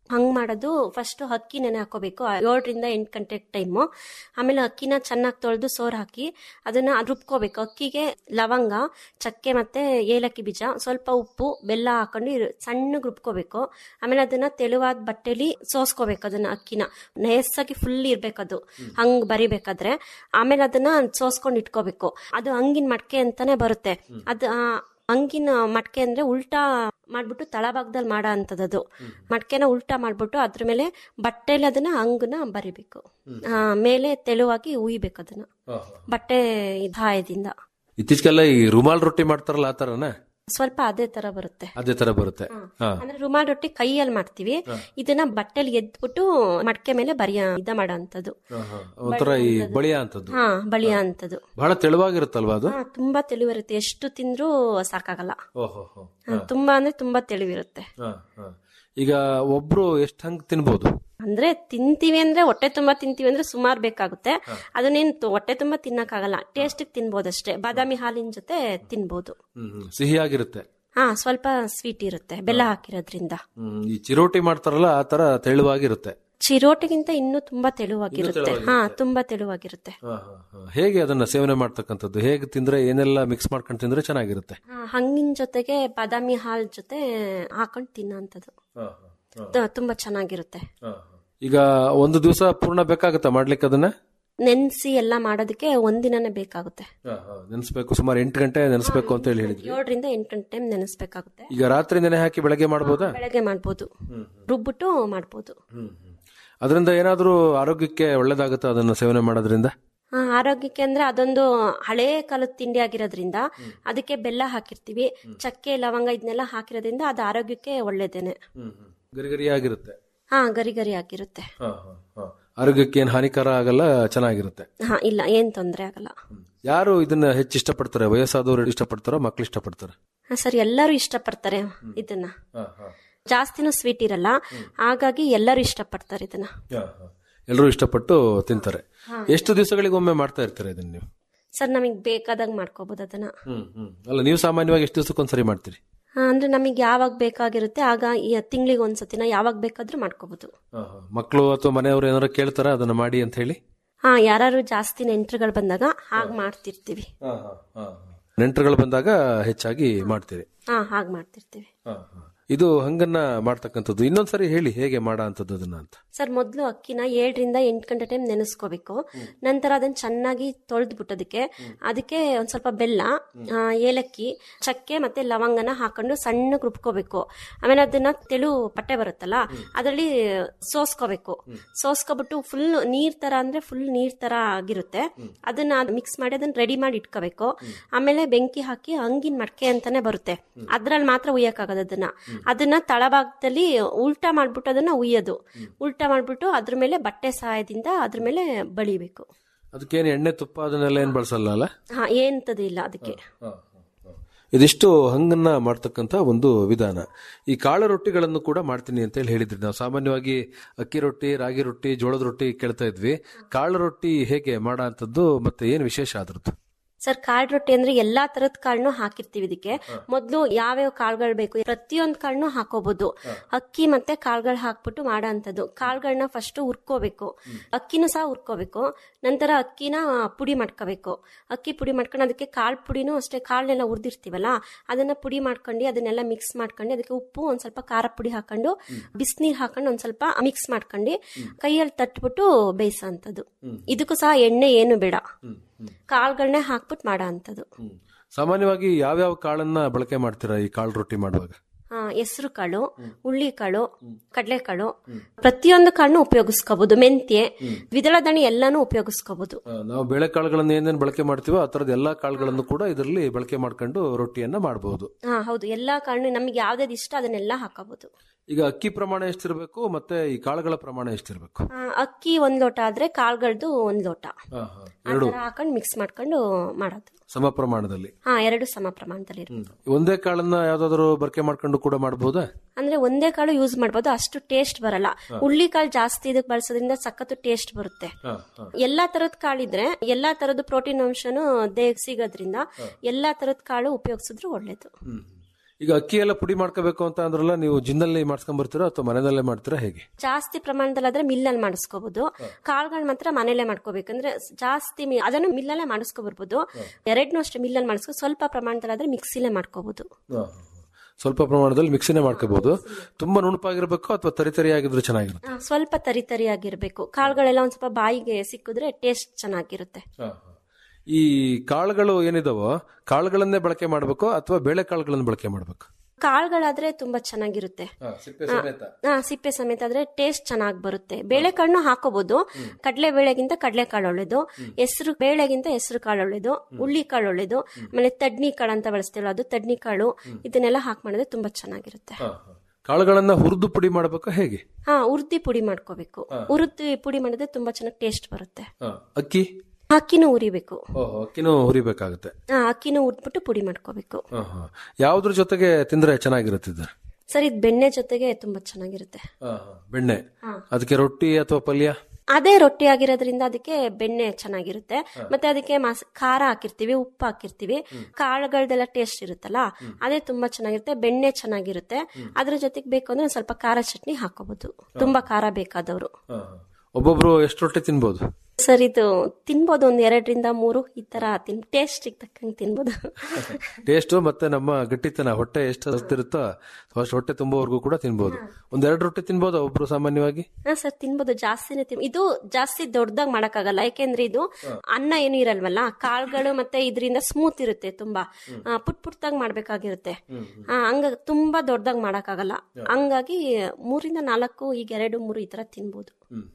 S14: ಹಂಗ್ ಮಾಡೋದು ಫಸ್ಟ್ ಅಕ್ಕಿ ನೆನೆ ಹಾಕೋಬೇಕು ಏಳರಿಂದ ಎಂಟು ಗಂಟೆ ಟೈಮು ಆಮೇಲೆ ಅಕ್ಕಿನ ಚೆನ್ನಾಗಿ ತೊಳೆದು ಸೋರ್ ಹಾಕಿ ಅದನ್ನ ರುಬ್ಕೋಬೇಕು ಅಕ್ಕಿಗೆ ಲವಂಗ ಚಕ್ಕೆ ಮತ್ತೆ ಏಲಕ್ಕಿ ಬೀಜ ಸ್ವಲ್ಪ ಉಪ್ಪು ಬೆಲ್ಲ ಹಾಕೊಂಡು ಇರು- ಸಣ್ಣಗೆ ರುಬ್ಕೋಬೇಕು ಆಮೇಲೆ ಅದನ್ನ ತೆಳುವಾದ ಬಟ್ಟೆಲಿ ಸೋಸ್ಕೋಬೇಕು ಅದನ್ನ ಅಕ್ಕಿನ ನಯಸ್ಸಾಗಿ ಫುಲ್ ಇರ್ಬೇಕದು ಹಂಗ್ ಬರಿಬೇಕಾದ್ರೆ ಆಮೇಲೆ ಅದನ್ನ ಸೋಸ್ಕೊಂಡು ಇಟ್ಕೋಬೇಕು ಅದು ಹಂಗಿನ ಮಡ್ಕೆ ಅಂತಾನೆ ಬರುತ್ತೆ ಅದು ಆ, ಹಂಗಿನ ಮಡ್ಕೆ ಅಂದ್ರೆ ಉಲ್ಟಾ ಮಾಡ್ಬಿಟ್ಟು ತಳಭಾಗದಲ್ಲಿ ಮಾಡೋ ಅಂತದದು ಮಡ್ಕೆನ ಉಲ್ಟಾ ಮಾಡ್ಬಿಟ್ಟು ಅದ್ರ ಮೇಲೆ ಬಟ್ಟೆಲಿ ಅದನ್ನ ಹಂಗನ ಬರಿಬೇಕು ಆ, ಮೇಲೆ ತೆಳುವಾಗಿ ಉಯ್ಬೇಕು ಅದನ್ನ ಬಟ್ಟೆ ಸಹಾಯದಿಂದ
S13: ಇತ್ತೀಚೆಗೆಲ್ಲ ಈ ರುಮಾಲ್ ರೊಟ್ಟಿ ಮಾಡ್ತಾರಲ್ಲ ಆ ತರನ
S14: ಸ್ವಲ್ಪ ಅದೇ ತರ ಬರುತ್ತೆ
S13: ಅದೇ ತರ ಬರುತ್ತೆ ಹಾ
S14: ಅಂದ್ರೆ ರುಮಾಲ್ ರೊಟ್ಟಿ ಕೈಯಲ್ಲಿ ಮಾಡ್ತೀವಿ ಇದನ್ನ ಬಟ್ಟೆಲಿ ಎದ್ಬಿಟ್ಟು ಮಡ್ಕೆ ಮೇಲೆ ಬರಿಯ ಇದ ಮಾಡೋ ಅಂತದ್ದು
S13: ಹಾ, ಹಾ. ಒಂಥರ ಈ ಬಳಿಯ ಅಂತದ್ದು
S14: ಹಾ ಬಳಿಯ ಅಂತದ್ದು
S13: ಬಹಳ ತೆಳುವಾಗಿರುತ್ತಲ್ವಾ ಅದು
S14: ಹಾ ತುಂಬಾ ತಿಳಿವಿರುತ್ತೆ ಎಷ್ಟು ತಿಂದ್ರೂ ಸಾಕಾಗಲ್ಲ
S13: ಓಹೋ ಹೋ.
S14: ಹಾ, ತುಂಬಾ ಅಂದ್ರೆ ತುಂಬಾ ತಿಳಿವಿರುತ್ತೆ
S13: ಹಾ, ಹಾ. ಈಗ ಒಬ್ರು ಎಷ್ಟ್ ಹಂಗ್ ತಿನ್ಬೋದು
S14: ಅಂದ್ರೆ ತಿಂತೀವಿ ಅಂದ್ರೆ ಹೊಟ್ಟೆ ತುಂಬಾ ತಿಂತೀವಿ ಅಂದ್ರೆ ಸುಮಾರು ಬೇಕಾಗುತ್ತೆ ಅದನ್ನೇನ್ ತು- ಹೊಟ್ಟೆ ತುಂಬಾ ತಿನ್ನಕ್ಕಾಗಲ್ಲ ಟೇಸ್ಟ್ ತಿನ್ಬೋದಷ್ಟೇ ಬಾದಾಮಿ ಹಾಲಿನ ಜೊತೆ ತಿನ್ಬೋದು
S13: ಹ್ಮ್ ಹ್ಮ್. ಸಿಹಿಯಾಗಿರುತ್ತೆ
S14: ಹಾ ಸ್ವಲ್ಪ ಸ್ವೀಟ್ ಇರುತ್ತೆ ಬೆಲ್ಲ ಹಾಕಿರೋದ್ರಿಂದ
S13: ಹ್ಮ್ ಈ ಚಿರೋಟಿ ಮಾಡ್ತಾರಲ್ಲ ಆ ತರ ತೆಳುವಾಗಿರುತ್ತೆ
S14: ಚಿರೋಟಿಗಿಂತ ಇನ್ನೂ ತುಂಬಾ ತೆಳುವಾಗಿರುತ್ತೆ
S13: ತೆಳುವಾಗಿರುತ್ತೆ.
S14: ಹಾ ತುಂಬಾ ತೆಳುವಾಗಿರುತ್ತೆ
S13: ಹಾ, ಹಾ, ಹಾ. ಹೇಗೆ ಅದನ್ನ ಸೇವನೆ ಮಾಡ್ತಕ್ಕಂಥದ್ದು ಹೇಗೆ ತಿಂದ್ರೆ ಏನೆಲ್ಲ ಮಿಕ್ಸ್ ಮಾಡ್ಕೊಂಡು ತಿಂದ್ರೆ ಚೆನ್ನಾಗಿರುತ್ತೆ
S14: ಹಾ, ಹಂಗಿನ ಜೊತೆಗೆ ಬಾದಾಮಿ ಹಾಲ್ ಜೊತೆ ಹಾಕೊಂಡು ತಿನ್ನೋಂಥದ್ದು ತ- ತುಂಬಾ ಚೆನ್ನಾಗಿರುತ್ತೆ
S13: ಈಗ ಒಂದು ದಿವಸ ಪೂರ್ಣ ಬೇಕಾಗತ್ತಾ ಮಾಡ್ಲಿಕ್ಕೆ ಅದನ್ನ
S14: ನೆನ್ಸಿ ಎಲ್ಲ ಮಾಡೋದಕ್ಕೆ ಒಂದಿನನೇ ಬೇಕಾಗುತ್ತೆ
S13: ನೆನೆಸ್ಬೇಕು ಸುಮಾರು ಎಂಟು ಗಂಟೆ ನೆನೆಸ್ಬೇಕು ಅಂತ ಹೇಳಿ ಹೇಳಿದ್ರಿ
S14: ಏಳರಿಂದ ಎಂಟು ಗಂಟೆ ಟೈಮ್ ನೆನೆಸ್ಬೇಕಾಗುತ್ತೆ
S13: ಈಗ ರಾತ್ರಿ ನೆನೆ ಹಾಕಿ ಬೆಳಗ್ಗೆ ಮಾಡ್ಬೋದಾ
S14: ಬೆಳಗ್ಗೆ ಮಾಡ್ಬೋದು ರುಬ್ಬಿಟ್ಟು ಮಾಡ್ಬೋದು
S13: ಅದರಿಂದ ಏನಾದ್ರೂ ಆರೋಗ್ಯಕ್ಕೆ ಒಳ್ಳೇದಾಗುತ್ತಾ ಅದನ್ನ ಸೇವನೆ ಮಾಡೋದ್ರಿಂದ
S14: ಆ, ಆರೋಗ್ಯಕ್ಕೆ ಅಂದ್ರೆ ಅದೊಂದು ಹಳೇ ಕಾಲದ ತಿಂಡಿ ಆಗಿರೋದ್ರಿಂದ ಅದಕ್ಕೆ ಬೆಲ್ಲ ಹಾಕಿರ್ತೀವಿ ಚಕ್ಕೆ ಲವಂಗ ಇದನ್ನೆಲ್ಲ ಹಾಕಿರೋದ್ರಿಂದ ಅದು ಆರೋಗ್ಯಕ್ಕೆ ಒಳ್ಳೇದೇನೆ
S13: ಗರಿಗರಿಯಾಗಿರುತ್ತೆ
S14: ಹಾ ಗರಿ ಗರಿ ಆಗಿರುತ್ತೆ
S13: ಆರೋಗ್ಯಕ್ಕೆ ಏನ್ ಹಾನಿಕರ ಆಗಲ್ಲ ಚೆನ್ನಾಗಿರುತ್ತೆ
S14: ಹಾ ಇಲ್ಲ ಏನ್ ತೊಂದ್ರೆ ಆಗಲ್ಲ
S13: ಯಾರು ಇದನ್ನ ಹೆಚ್ಚು ಇಷ್ಟಪಡ್ತಾರೆ ವಯಸ್ಸಾದವರು ಇಷ್ಟಪಡ್ತಾರೋ ಮಕ್ಳು ಇಷ್ಟಪಡ್ತಾರೆ
S14: ಹಾ, ಸರ್ ಎಲ್ಲರೂ ಇಷ್ಟಪಡ್ತಾರೆ ಇದನ್ನ ಜಾಸ್ತಿನೂ ಸ್ವೀಟ್ ಇರಲ್ಲ ಹಾಗಾಗಿ ಎಲ್ಲರೂ ಇಷ್ಟಪಡ್ತಾರೆ ಇದನ್ನ
S13: ಎಲ್ಲರೂ ಇಷ್ಟಪಟ್ಟು ತಿಂತಾರೆ ಎಷ್ಟು ದಿವಸಗಳಿಗೊಮ್ಮೆ ಮಾಡ್ತಾ ಇರ್ತಾರೆ ಇದನ್ನ ನೀವು
S14: ಸರ್ ನಮಗ್ ಬೇಕಾದಾಗ ಮಾಡ್ಕೋಬಹುದು ಅದನ್ನ
S13: ಅಲ್ಲ ನೀವು ಸಾಮಾನ್ಯವಾಗಿ ಎಷ್ಟು ದಿವಸಕ್ಕೊಂದ್ಸರಿ ಮಾಡ್ತೀರಿ
S14: ಹಾ, ಅಂದ್ರೆ ನಮಗೆ ಯಾವಾಗ ಬೇಕಾಗಿರುತ್ತೆ ಆಗ ತಿಂಗಳಿಗೆ ಒಂದ್ಸತಿನ ಯಾವಾಗ ಬೇಕಾದ್ರೂ ಮಾಡ್ಕೋಬಹುದು
S13: ಮಕ್ಕಳು ಅಥವಾ ಮನೆಯವರು ಏನಾರು ಕೇಳ್ತಾರ ಅದನ್ನ ಮಾಡಿ ಅಂತ ಹೇಳಿ
S14: ಹಾ ಯಾರು ಜಾಸ್ತಿ ನೆಂಟರುಗಳು ಬಂದಾಗ ಹಾಗ್ ಮಾಡ್ತಿರ್ತೀವಿ
S13: ನೆಂಟರುಗಳು ಬಂದಾಗ ಹೆಚ್ಚಾಗಿ ಮಾಡ್ತೀರಿ
S14: ಹಾ ಹಾಗ್ ಮಾಡ್ತಿರ್ತೀವಿ
S13: ಇದು ಹಂಗನ್ನ ಮಾಡ್ತಕ್ಕಂಥದ್ದು ಇನ್ನೊಂದ್ಸರಿ ಹೇಳಿ ಹೇಗೆ ಮಾಡ ಅಂತದ್ದು ಅದನ್ನ ಅಂತ
S14: ಸರ್ ಮೊದಲು ಅಕ್ಕಿನ ಏಳರಿಂದ ಎಂಟು ಗಂಟೆ ಟೈಮ್ ನೆನೆಸ್ಕೋಬೇಕು ನಂತರ ಅದನ್ನ ಚೆನ್ನಾಗಿ ತೊಳೆದ್ಬಿಟ್ಟು ಅದಕ್ಕೆ ಅದಕ್ಕೆ ಒಂದ್ ಸ್ವಲ್ಪ ಬೆಲ್ಲ ಆ, ಏಲಕ್ಕಿ ಚಕ್ಕೆ ಮತ್ತೆ ಲವಂಗನ ಹಾಕೊಂಡು ಸಣ್ಣಗೆ ರುಬ್ಕೋಬೇಕು ಆಮೇಲೆ ಅದನ್ನ ತೆಳು ಪಟ್ಟೆ ಬರುತ್ತಲ್ಲ ಅದರಲ್ಲಿ ಸೋಸ್ಕೋಬೇಕು ಸೋಸ್ಕೊಬಿಟ್ಟು ಫುಲ್ ನೀರ್ ತರ ಅಂದ್ರೆ ಫುಲ್ ನೀರ್ ತರ ಆಗಿರುತ್ತೆ ಅದನ್ನ ಮಿಕ್ಸ್ ಮಾಡಿ ಅದನ್ನ ರೆಡಿ ಮಾಡಿ ಇಟ್ಕೋಬೇಕು ಆಮೇಲೆ ಬೆಂಕಿ ಹಾಕಿ ಹಂಗಿನ ಮಡ್ಕೆ ಅಂತಾನೆ ಬರುತ್ತೆ ಅದ್ರಲ್ಲಿ ಮಾತ್ರ ಉಯ್ಯಕ್ಕಾಗದು ಅದನ್ನ ಅದನ್ನ ತಳಭಾಗದಲ್ಲಿ ಉಲ್ಟಾ ಮಾಡ್ಬಿಟ್ಟು ಅದನ್ನ ಉಯ್ಯೋದು ಉಲ್ಟಾ ಮಾಡ್ಬಿಟ್ಟು ಅದ್ರ ಮೇಲೆ ಬಟ್ಟೆ ಸಹಾಯದಿಂದ ಅದ್ರ ಮೇಲೆ ಬಳಿಬೇಕು
S13: ಅದಕ್ಕೇನು ಎಣ್ಣೆ ತುಪ್ಪ ಅದನ್ನೆಲ್ಲ ಏನ್ ಬಳಸಲ್ಲ ಅಲ್ಲ
S14: ಹಾ ಏಂತದು ಇಲ್ಲ ಅದಕ್ಕೆ
S13: ಇದಿಷ್ಟು ಹಂಗನ್ನ ಮಾಡ್ತಕ್ಕಂಥ ಒಂದು ವಿಧಾನ ಈ ಕಾಳು ರೊಟ್ಟಿಗಳನ್ನು ಕೂಡ ಮಾಡ್ತೀನಿ ಅಂತ ಹೇಳಿ ಹೇಳಿದ್ರಿ ನಾವು ಸಾಮಾನ್ಯವಾಗಿ ಅಕ್ಕಿ ರೊಟ್ಟಿ ರಾಗಿ ರೊಟ್ಟಿ ಜೋಳದ ರೊಟ್ಟಿ ಕೇಳ್ತಾ ಇದ್ವಿ ಕಾಳು ರೊಟ್ಟಿ ಹೇಗೆ ಮಾಡೋ ಅಂಥದ್ದು ಮತ್ತೆ ಏನ್ ವಿಶೇಷ ಅದ್ರದ್ದು
S14: ಸರ್ ಕಾಳು ರೊಟ್ಟಿ ಅಂದ್ರೆ ಎಲ್ಲಾ ತರದ ಕಾಳನ್ನು ಹಾಕಿರ್ತೀವಿ ಇದಕ್ಕೆ ಮೊದ್ಲು ಯಾವ್ಯಾವ ಕಾಳುಗಳು ಬೇಕು ಪ್ರತಿಯೊಂದ್ ಕಾಳನ್ನು ಹಾಕೋಬಹುದು ಅಕ್ಕಿ ಮತ್ತೆ ಕಾಳುಗಳು ಹಾಕ್ಬಿಟ್ಟು ಮಾಡೋ ಅಂತದ್ದು ಕಾಳುಗಳನ್ನ ಫಸ್ಟ್ ಹುರ್ಕೋಬೇಕು ಅಕ್ಕಿನೂ ಸಹ ಹುರ್ಕೋಬೇಕು ನಂತರ ಅಕ್ಕಿನ ಪುಡಿ ಮಾಡ್ಕೋಬೇಕು ಅಕ್ಕಿ ಪುಡಿ ಮಾಡ್ಕೊಂಡು ಅದಕ್ಕೆ ಕಾಳು ಪುಡಿನೂ ಅಷ್ಟೇ ಕಾಳನ್ನೆಲ್ಲ ಹುರಿದಿರ್ತೀವಲ್ಲ ಅದನ್ನ ಪುಡಿ ಮಾಡ್ಕೊಂಡು ಅದನ್ನೆಲ್ಲ ಮಿಕ್ಸ್ ಮಾಡ್ಕೊಂಡು ಅದಕ್ಕೆ ಉಪ್ಪು ಒಂದ್ ಸ್ವಲ್ಪ ಖಾರ ಪುಡಿ ಹಾಕೊಂಡು ಬಿಸಿನೀರ್ ಹಾಕೊಂಡು ಒಂದ್ ಸ್ವಲ್ಪ ಮಿಕ್ಸ್ ಮಾಡ್ಕೊಂಡು ಕೈಯಲ್ಲಿ ತಟ್ಬಿಟ್ಟು ಬೇಯಿಸೋ ಅಂತದ್ದು ಇದಕ್ಕೂ ಸಹ ಎಣ್ಣೆ ಏನು ಬೇಡ ಕಾಳುಗಳನ್ನೇ ಹಾಕ್ಬಿಟ್ಟು ಮಾಡೋ ಅಂತದ್ದು
S13: ಸಾಮಾನ್ಯವಾಗಿ ಯಾವ್ಯಾವ ಕಾಳನ್ನ ಬಳಕೆ ಮಾಡ್ತೀರಾ ಈ ಕಾಳು ರೊಟ್ಟಿ ಮಾಡುವಾಗ
S14: ಹೆಸರು ಕಾಳು ಹುಳ್ಳಿಕಾಳು ಕಡಲೆಕಾಳು ಪ್ರತಿಯೊಂದು ಕಾಳನ್ನು ಉಪಯೋಗಿಸ್ಕೋಬಹುದು ಮೆಂತ್ಯೆ ದ್ವಿದಳ ದಣಿ ಎಲ್ಲಾನು ಉಪಯೋಗಿಸ್ಕೋಬಹುದು
S13: ಆ, ನಾವು ಬೇಳೆಕಾಳುಗಳನ್ನು ಏನೇನು ಬಳಕೆ ಮಾಡ್ತೀವೋ ಆ ಥರದ ಎಲ್ಲಾ ಕಾಳುಗಳನ್ನು ಕೂಡ ಇದರಲ್ಲಿ ಬಳಕೆ ಮಾಡ್ಕೊಂಡು ರೊಟ್ಟಿಯನ್ನ ಮಾಡಬಹುದು
S14: ಹಾ ಹೌದು ಎಲ್ಲಾ ಕಾಳು ನಮಗೆ ಯಾವ್ದಾದ್ ಇಷ್ಟ ಅದನ್ನೆಲ್ಲ ಹಾಕೋಬಹುದು
S13: ಈಗ ಅಕ್ಕಿ ಪ್ರಮಾಣ ಎಷ್ಟಿರಬೇಕು ಮತ್ತೆ ಈ ಕಾಳುಗಳ ಪ್ರಮಾಣ ಎಷ್ಟಿರಬೇಕು
S14: ಆ, ಅಕ್ಕಿ ಒಂದ್ ಲೋಟ ಆದ್ರೆ ಕಾಳುಗಳದ್ದು ಒಂದ್ ಲೋಟ
S13: ಹಾ, ಹಾ.
S14: ಆ
S13: ಎರಡು
S14: ಥರ ಹಾಕೊಂಡು ಮಿಕ್ಸ್ ಮಾಡ್ಕೊಂಡು ಮಾಡೋದು
S13: ಸಮ ಪ್ರಮಾಣದಲ್ಲಿ
S14: ಹಾ ಎರಡು ಸಮ ಪ್ರಮಾಣದಲ್ಲಿ ಇರುತ್ತೆ
S13: ಒಂದೇ ಕಾಳನ್ನ ಯಾವ್ದಾದ್ರು ಬಳಕೆ ಮಾಡ್ಕೊಂಡು ಕೂಡ ಮಾಡಬಹುದಾ
S14: ಅಂದ್ರೆ ಒಂದೇ ಕಾಳು ಯೂಸ್ ಮಾಡ್ಬೋದು ಅಷ್ಟು ಟೇಸ್ಟ್ ಬರಲ್ಲ ಹುಳ್ಳಿ ಕಾಳು ಜಾಸ್ತಿ ಇದಕ್ಕೆ ಬಳಸೋದ್ರಿಂದ ಸಖತ್ತು ಟೇಸ್ಟ್ ಬರುತ್ತೆ ಎಲ್ಲಾ ತರದ್ ಕಾಳಿದ್ರೆ ಎಲ್ಲಾ ತರದ ಪ್ರೋಟೀನ್ ಅಂಶನು ದೇಹಕ್ಕೆ ಸಿಗೋದ್ರಿಂದ ಎಲ್ಲಾ ತರದ್ ಕಾಳು ಉಪಯೋಗಿಸಿದ್ರು ಒಳ್ಳೇದು
S13: ಈಗ ಅಕ್ಕಿ ಎಲ್ಲ ಪುಡಿ ಮಾಡ್ಕೋಬೇಕು ಅಂತ ಅಂದ್ರಲ್ಲ ನೀವು ಜಿನ್ನಲ್ಲಿ ಮಾಡ್ಸ್ಕೊಂಡ್ ಬರ್ತೀರಾ ಅಥವಾ ಮನೆಯಲ್ಲೇ ಮಾಡ್ತೀರಾ ಹೇಗೆ
S14: ಜಾಸ್ತಿ ಪ್ರಮಾಣದಲ್ಲಾದ್ರೆ ಮಿಲ್ಲಲ್ಲಿ ಮಾಡಿಸ್ಕೋಬಹುದು ಕಾಳುಗಳು ಮಾತ್ರ ಮನೇಲೆ ಮಾಡ್ಕೋಬೇಕಂದ್ರೆ ಜಾಸ್ತಿ ಮಿ- ಅದನ್ನು ಮಿಲ್ಲಲ್ಲೇ ಮಾಡಿಸ್ಕೊ ಬರ್ಬೋದು ಎರಡ್ನೂ ಅಷ್ಟೇ ಮಿಲ್ಲಲ್ಲಿ ಮಾಡಿಸ್ಕೊ ಸ್ವಲ್ಪ ಪ್ರಮಾಣದಲ್ಲಾದ್ರೆ ಮಿಕ್ಸಿಲೇ ಮಾಡ್ಕೋಬಹುದು
S13: ಸ್ವಲ್ಪ ಪ್ರಮಾಣದಲ್ಲಿ ಮಿಕ್ಸಿನೇ ಮಾಡ್ಕೋಬಹುದು ತುಂಬಾ ನುಣುಪಾಗಿರ್ಬೇಕು ಅಥವಾ ತರಿ ಆಗಿದ್ರೆ ಚೆನ್ನಾಗಿರುತ್ತೆ
S14: ಆ, ಸ್ವಲ್ಪ ತರಿ ತರಿಯಾಗಿರ್ಬೇಕು ಕಾಳುಗಳೆಲ್ಲ ಒಂದ್ ಸ್ವಲ್ಪ ಬಾಯಿಗೆ ಸಿಕ್ಕಿದ್ರೆ ಟೇಸ್ಟ್ ಚೆನ್ನಾಗಿರುತ್ತೆ
S13: ಈ ಕಾಳುಗಳು ಏನಿದಾವೋ ಕಾಳುಗಳನ್ನೇ ಬಳಕೆ ಮಾಡಬೇಕು ಅಥವಾ ಬೇಳೆ ಕಾಳುಗಳನ್ನು ಬಳಕೆ ಮಾಡಬೇಕು
S14: ಕಾಳುಗಳಾದ್ರೆ ತುಂಬಾ ಚೆನ್ನಾಗಿರುತ್ತೆ
S13: ಸಿಪ್ಪೆ
S14: ಸಮೇತ. ಹಾ ಸಿಪ್ಪೆ ಸಮೇತ ಆದ್ರೆ ಟೇಸ್ಟ್ ಚೆನ್ನಾಗಿ ಬರುತ್ತೆ ಬೇಳೆಕಾಳನ್ನು ಹಾಕೋಬಹುದು ಕಡಲೆ ಬೇಳೆಗಿಂತ ಕಡಲೆ ಕಾಳು ಒಳ್ಳೇದು ಹೆಸರು ಬೇಳೆಗಿಂತ ಹೆಸರು ಕಾಳು ಒಳ್ಳೇದು ಉಳ್ಳಿ ಕಾಳು ಒಳ್ಳೇದು ಆಮೇಲೆ ತಡ್ನಿ ಕಾಳು ಅಂತ ಬಳಸ್ತೀವಲ್ಲ ಅದು ತಡ್ನಿ ಕಾಳು ಇದನ್ನೆಲ್ಲ ಹಾಕಿ ಮಾಡಿದ್ರೆ ತುಂಬಾ ಚೆನ್ನಾಗಿರುತ್ತೆ
S13: ಕಾಳುಗಳನ್ನ ಹುರಿದು ಪುಡಿ ಮಾಡಬೇಕು ಹೇಗೆ
S14: ಹಾ ಉರ್ದಿ ಪುಡಿ ಮಾಡ್ಕೋಬೇಕು ಉರ್ದಿ ಪುಡಿ ಮಾಡಿದ್ರೆ ತುಂಬಾ ಚೆನ್ನಾಗಿ ಟೇಸ್ಟ್ ಬರುತ್ತೆ
S13: ಅಕ್ಕಿ
S14: ಅಕ್ಕಿನೂ ಉರಿಬೇಕು
S13: ಓಹೋ ಅಕ್ಕಿನೂ ಹುರಿಬೇಕಾಗುತ್ತೆ
S14: ಹಾ ಅಕ್ಕಿನೂ ಉರ್ದ್ಬಿಟ್ಟು ಪುಡಿ ಮಾಡ್ಕೋಬೇಕು
S13: ಆಹಾ. ಯಾವ್ದ್ರ ಜೊತೆಗೆ ತಿಂದ್ರೆ ಚೆನ್ನಾಗಿರುತ್ತೆ ಇದು?
S14: ಸರ್ ಇದು ಬೆಣ್ಣೆ ಜೊತೆಗೆ ತುಂಬಾ ಚೆನ್ನಾಗಿರುತ್ತೆ
S13: ಬೆಣ್ಣೆ
S14: ಹಾ.
S13: ಅದಕ್ಕೆ ರೊಟ್ಟಿ ಅಥವಾ ಪಲ್ಯ
S14: ಅದೇ ರೊಟ್ಟಿ ಆಗಿರೋದ್ರಿಂದ ಅದಕ್ಕೆ ಬೆಣ್ಣೆ ಚೆನ್ನಾಗಿರುತ್ತೆ ಮತ್ತೆ ಅದಕ್ಕೆ ಮಸ್ ಖಾರ ಹಾಕಿರ್ತೀವಿ ಉಪ್ಪು ಹಾಕಿರ್ತೀವಿ ಕಾಳುಗಳದೆಲ್ಲ ಟೇಸ್ಟ್ ಇರುತ್ತಲ್ಲ ಅದೇ ತುಂಬಾ ಚೆನ್ನಾಗಿರುತ್ತೆ ಬೆಣ್ಣೆ ಚೆನ್ನಾಗಿರುತ್ತೆ ಅದ್ರ ಜೊತೆಗೆ ಬೇಕು ಅಂದ್ರೆ ಒಂದ್ ಸ್ವಲ್ಪ ಖಾರ ಚಟ್ನಿ ಹಾಕೋಬಹುದು ತುಂಬಾ ಖಾರ ಬೇಕಾದವರು
S13: ಒಬ್ಬೊಬ್ರು ಎಷ್ಟು ರೊಟ್ಟಿ ತಿನ್ಬೋದು
S14: ಸರ್ ಇದು ತಿನ್ಬೋದು ಒಂದ್ ಎರಡರಿಂದ ಮೂರು ಈ ತರ ತಿನ್ ಟೇಸ್ಟ್ ತಕ್ಕಂಗೆ ತಿನ್ಬೋದು
S13: ಟೇಸ್ಟ್ ಮತ್ತೆ ನಮ್ಮ ಗಟ್ಟಿತನ ಹೊಟ್ಟೆ ಎಷ್ಟು ಹಸ್ತಿರುತ್ತೋ ಅಷ್ಟು ಹೊಟ್ಟೆ ತುಂಬುವವರೆಗೂ ಕೂಡ ತಿನ್ಬೋದು ಒಂದೆರಡು ರೊಟ್ಟಿ ತಿನ್ಬೋದು ಒಬ್ರು ಸಾಮಾನ್ಯವಾಗಿ
S14: ಹಾ ಸರ್ ತಿನ್ಬೋದು ಜಾಸ್ತಿನೇ ತಿನ್ ಇದು ಜಾಸ್ತಿ ದೊಡ್ಡದಾಗಿ ಮಾಡಕ್ಕಾಗಲ್ಲ ಯಾಕೆಂದ್ರೆ ಇದು ಅನ್ನ ಏನು ಇರಲ್ವಲ್ಲ ಕಾಳುಗಳು ಮತ್ತೆ ಇದರಿಂದ ಸ್ಮೂತ್ ಇರುತ್ತೆ ತುಂಬಾ ಆ, ಪುಟ್ ಪುಟ್ಟಾಗಿ ಮಾಡ್ಬೇಕಾಗಿರುತ್ತೆ ಆ, ಹಂಗ ತುಂಬಾ ದೊಡ್ಡದಾಗಿ ಮಾಡಕ್ಕಾಗಲ್ಲ ಹಂಗಾಗಿ ಮೂರಿಂದ ನಾಲ್ಕು ಈಗ ಎರಡು ಮೂರು ಈ ತರ ತಿನ್ಬೋದು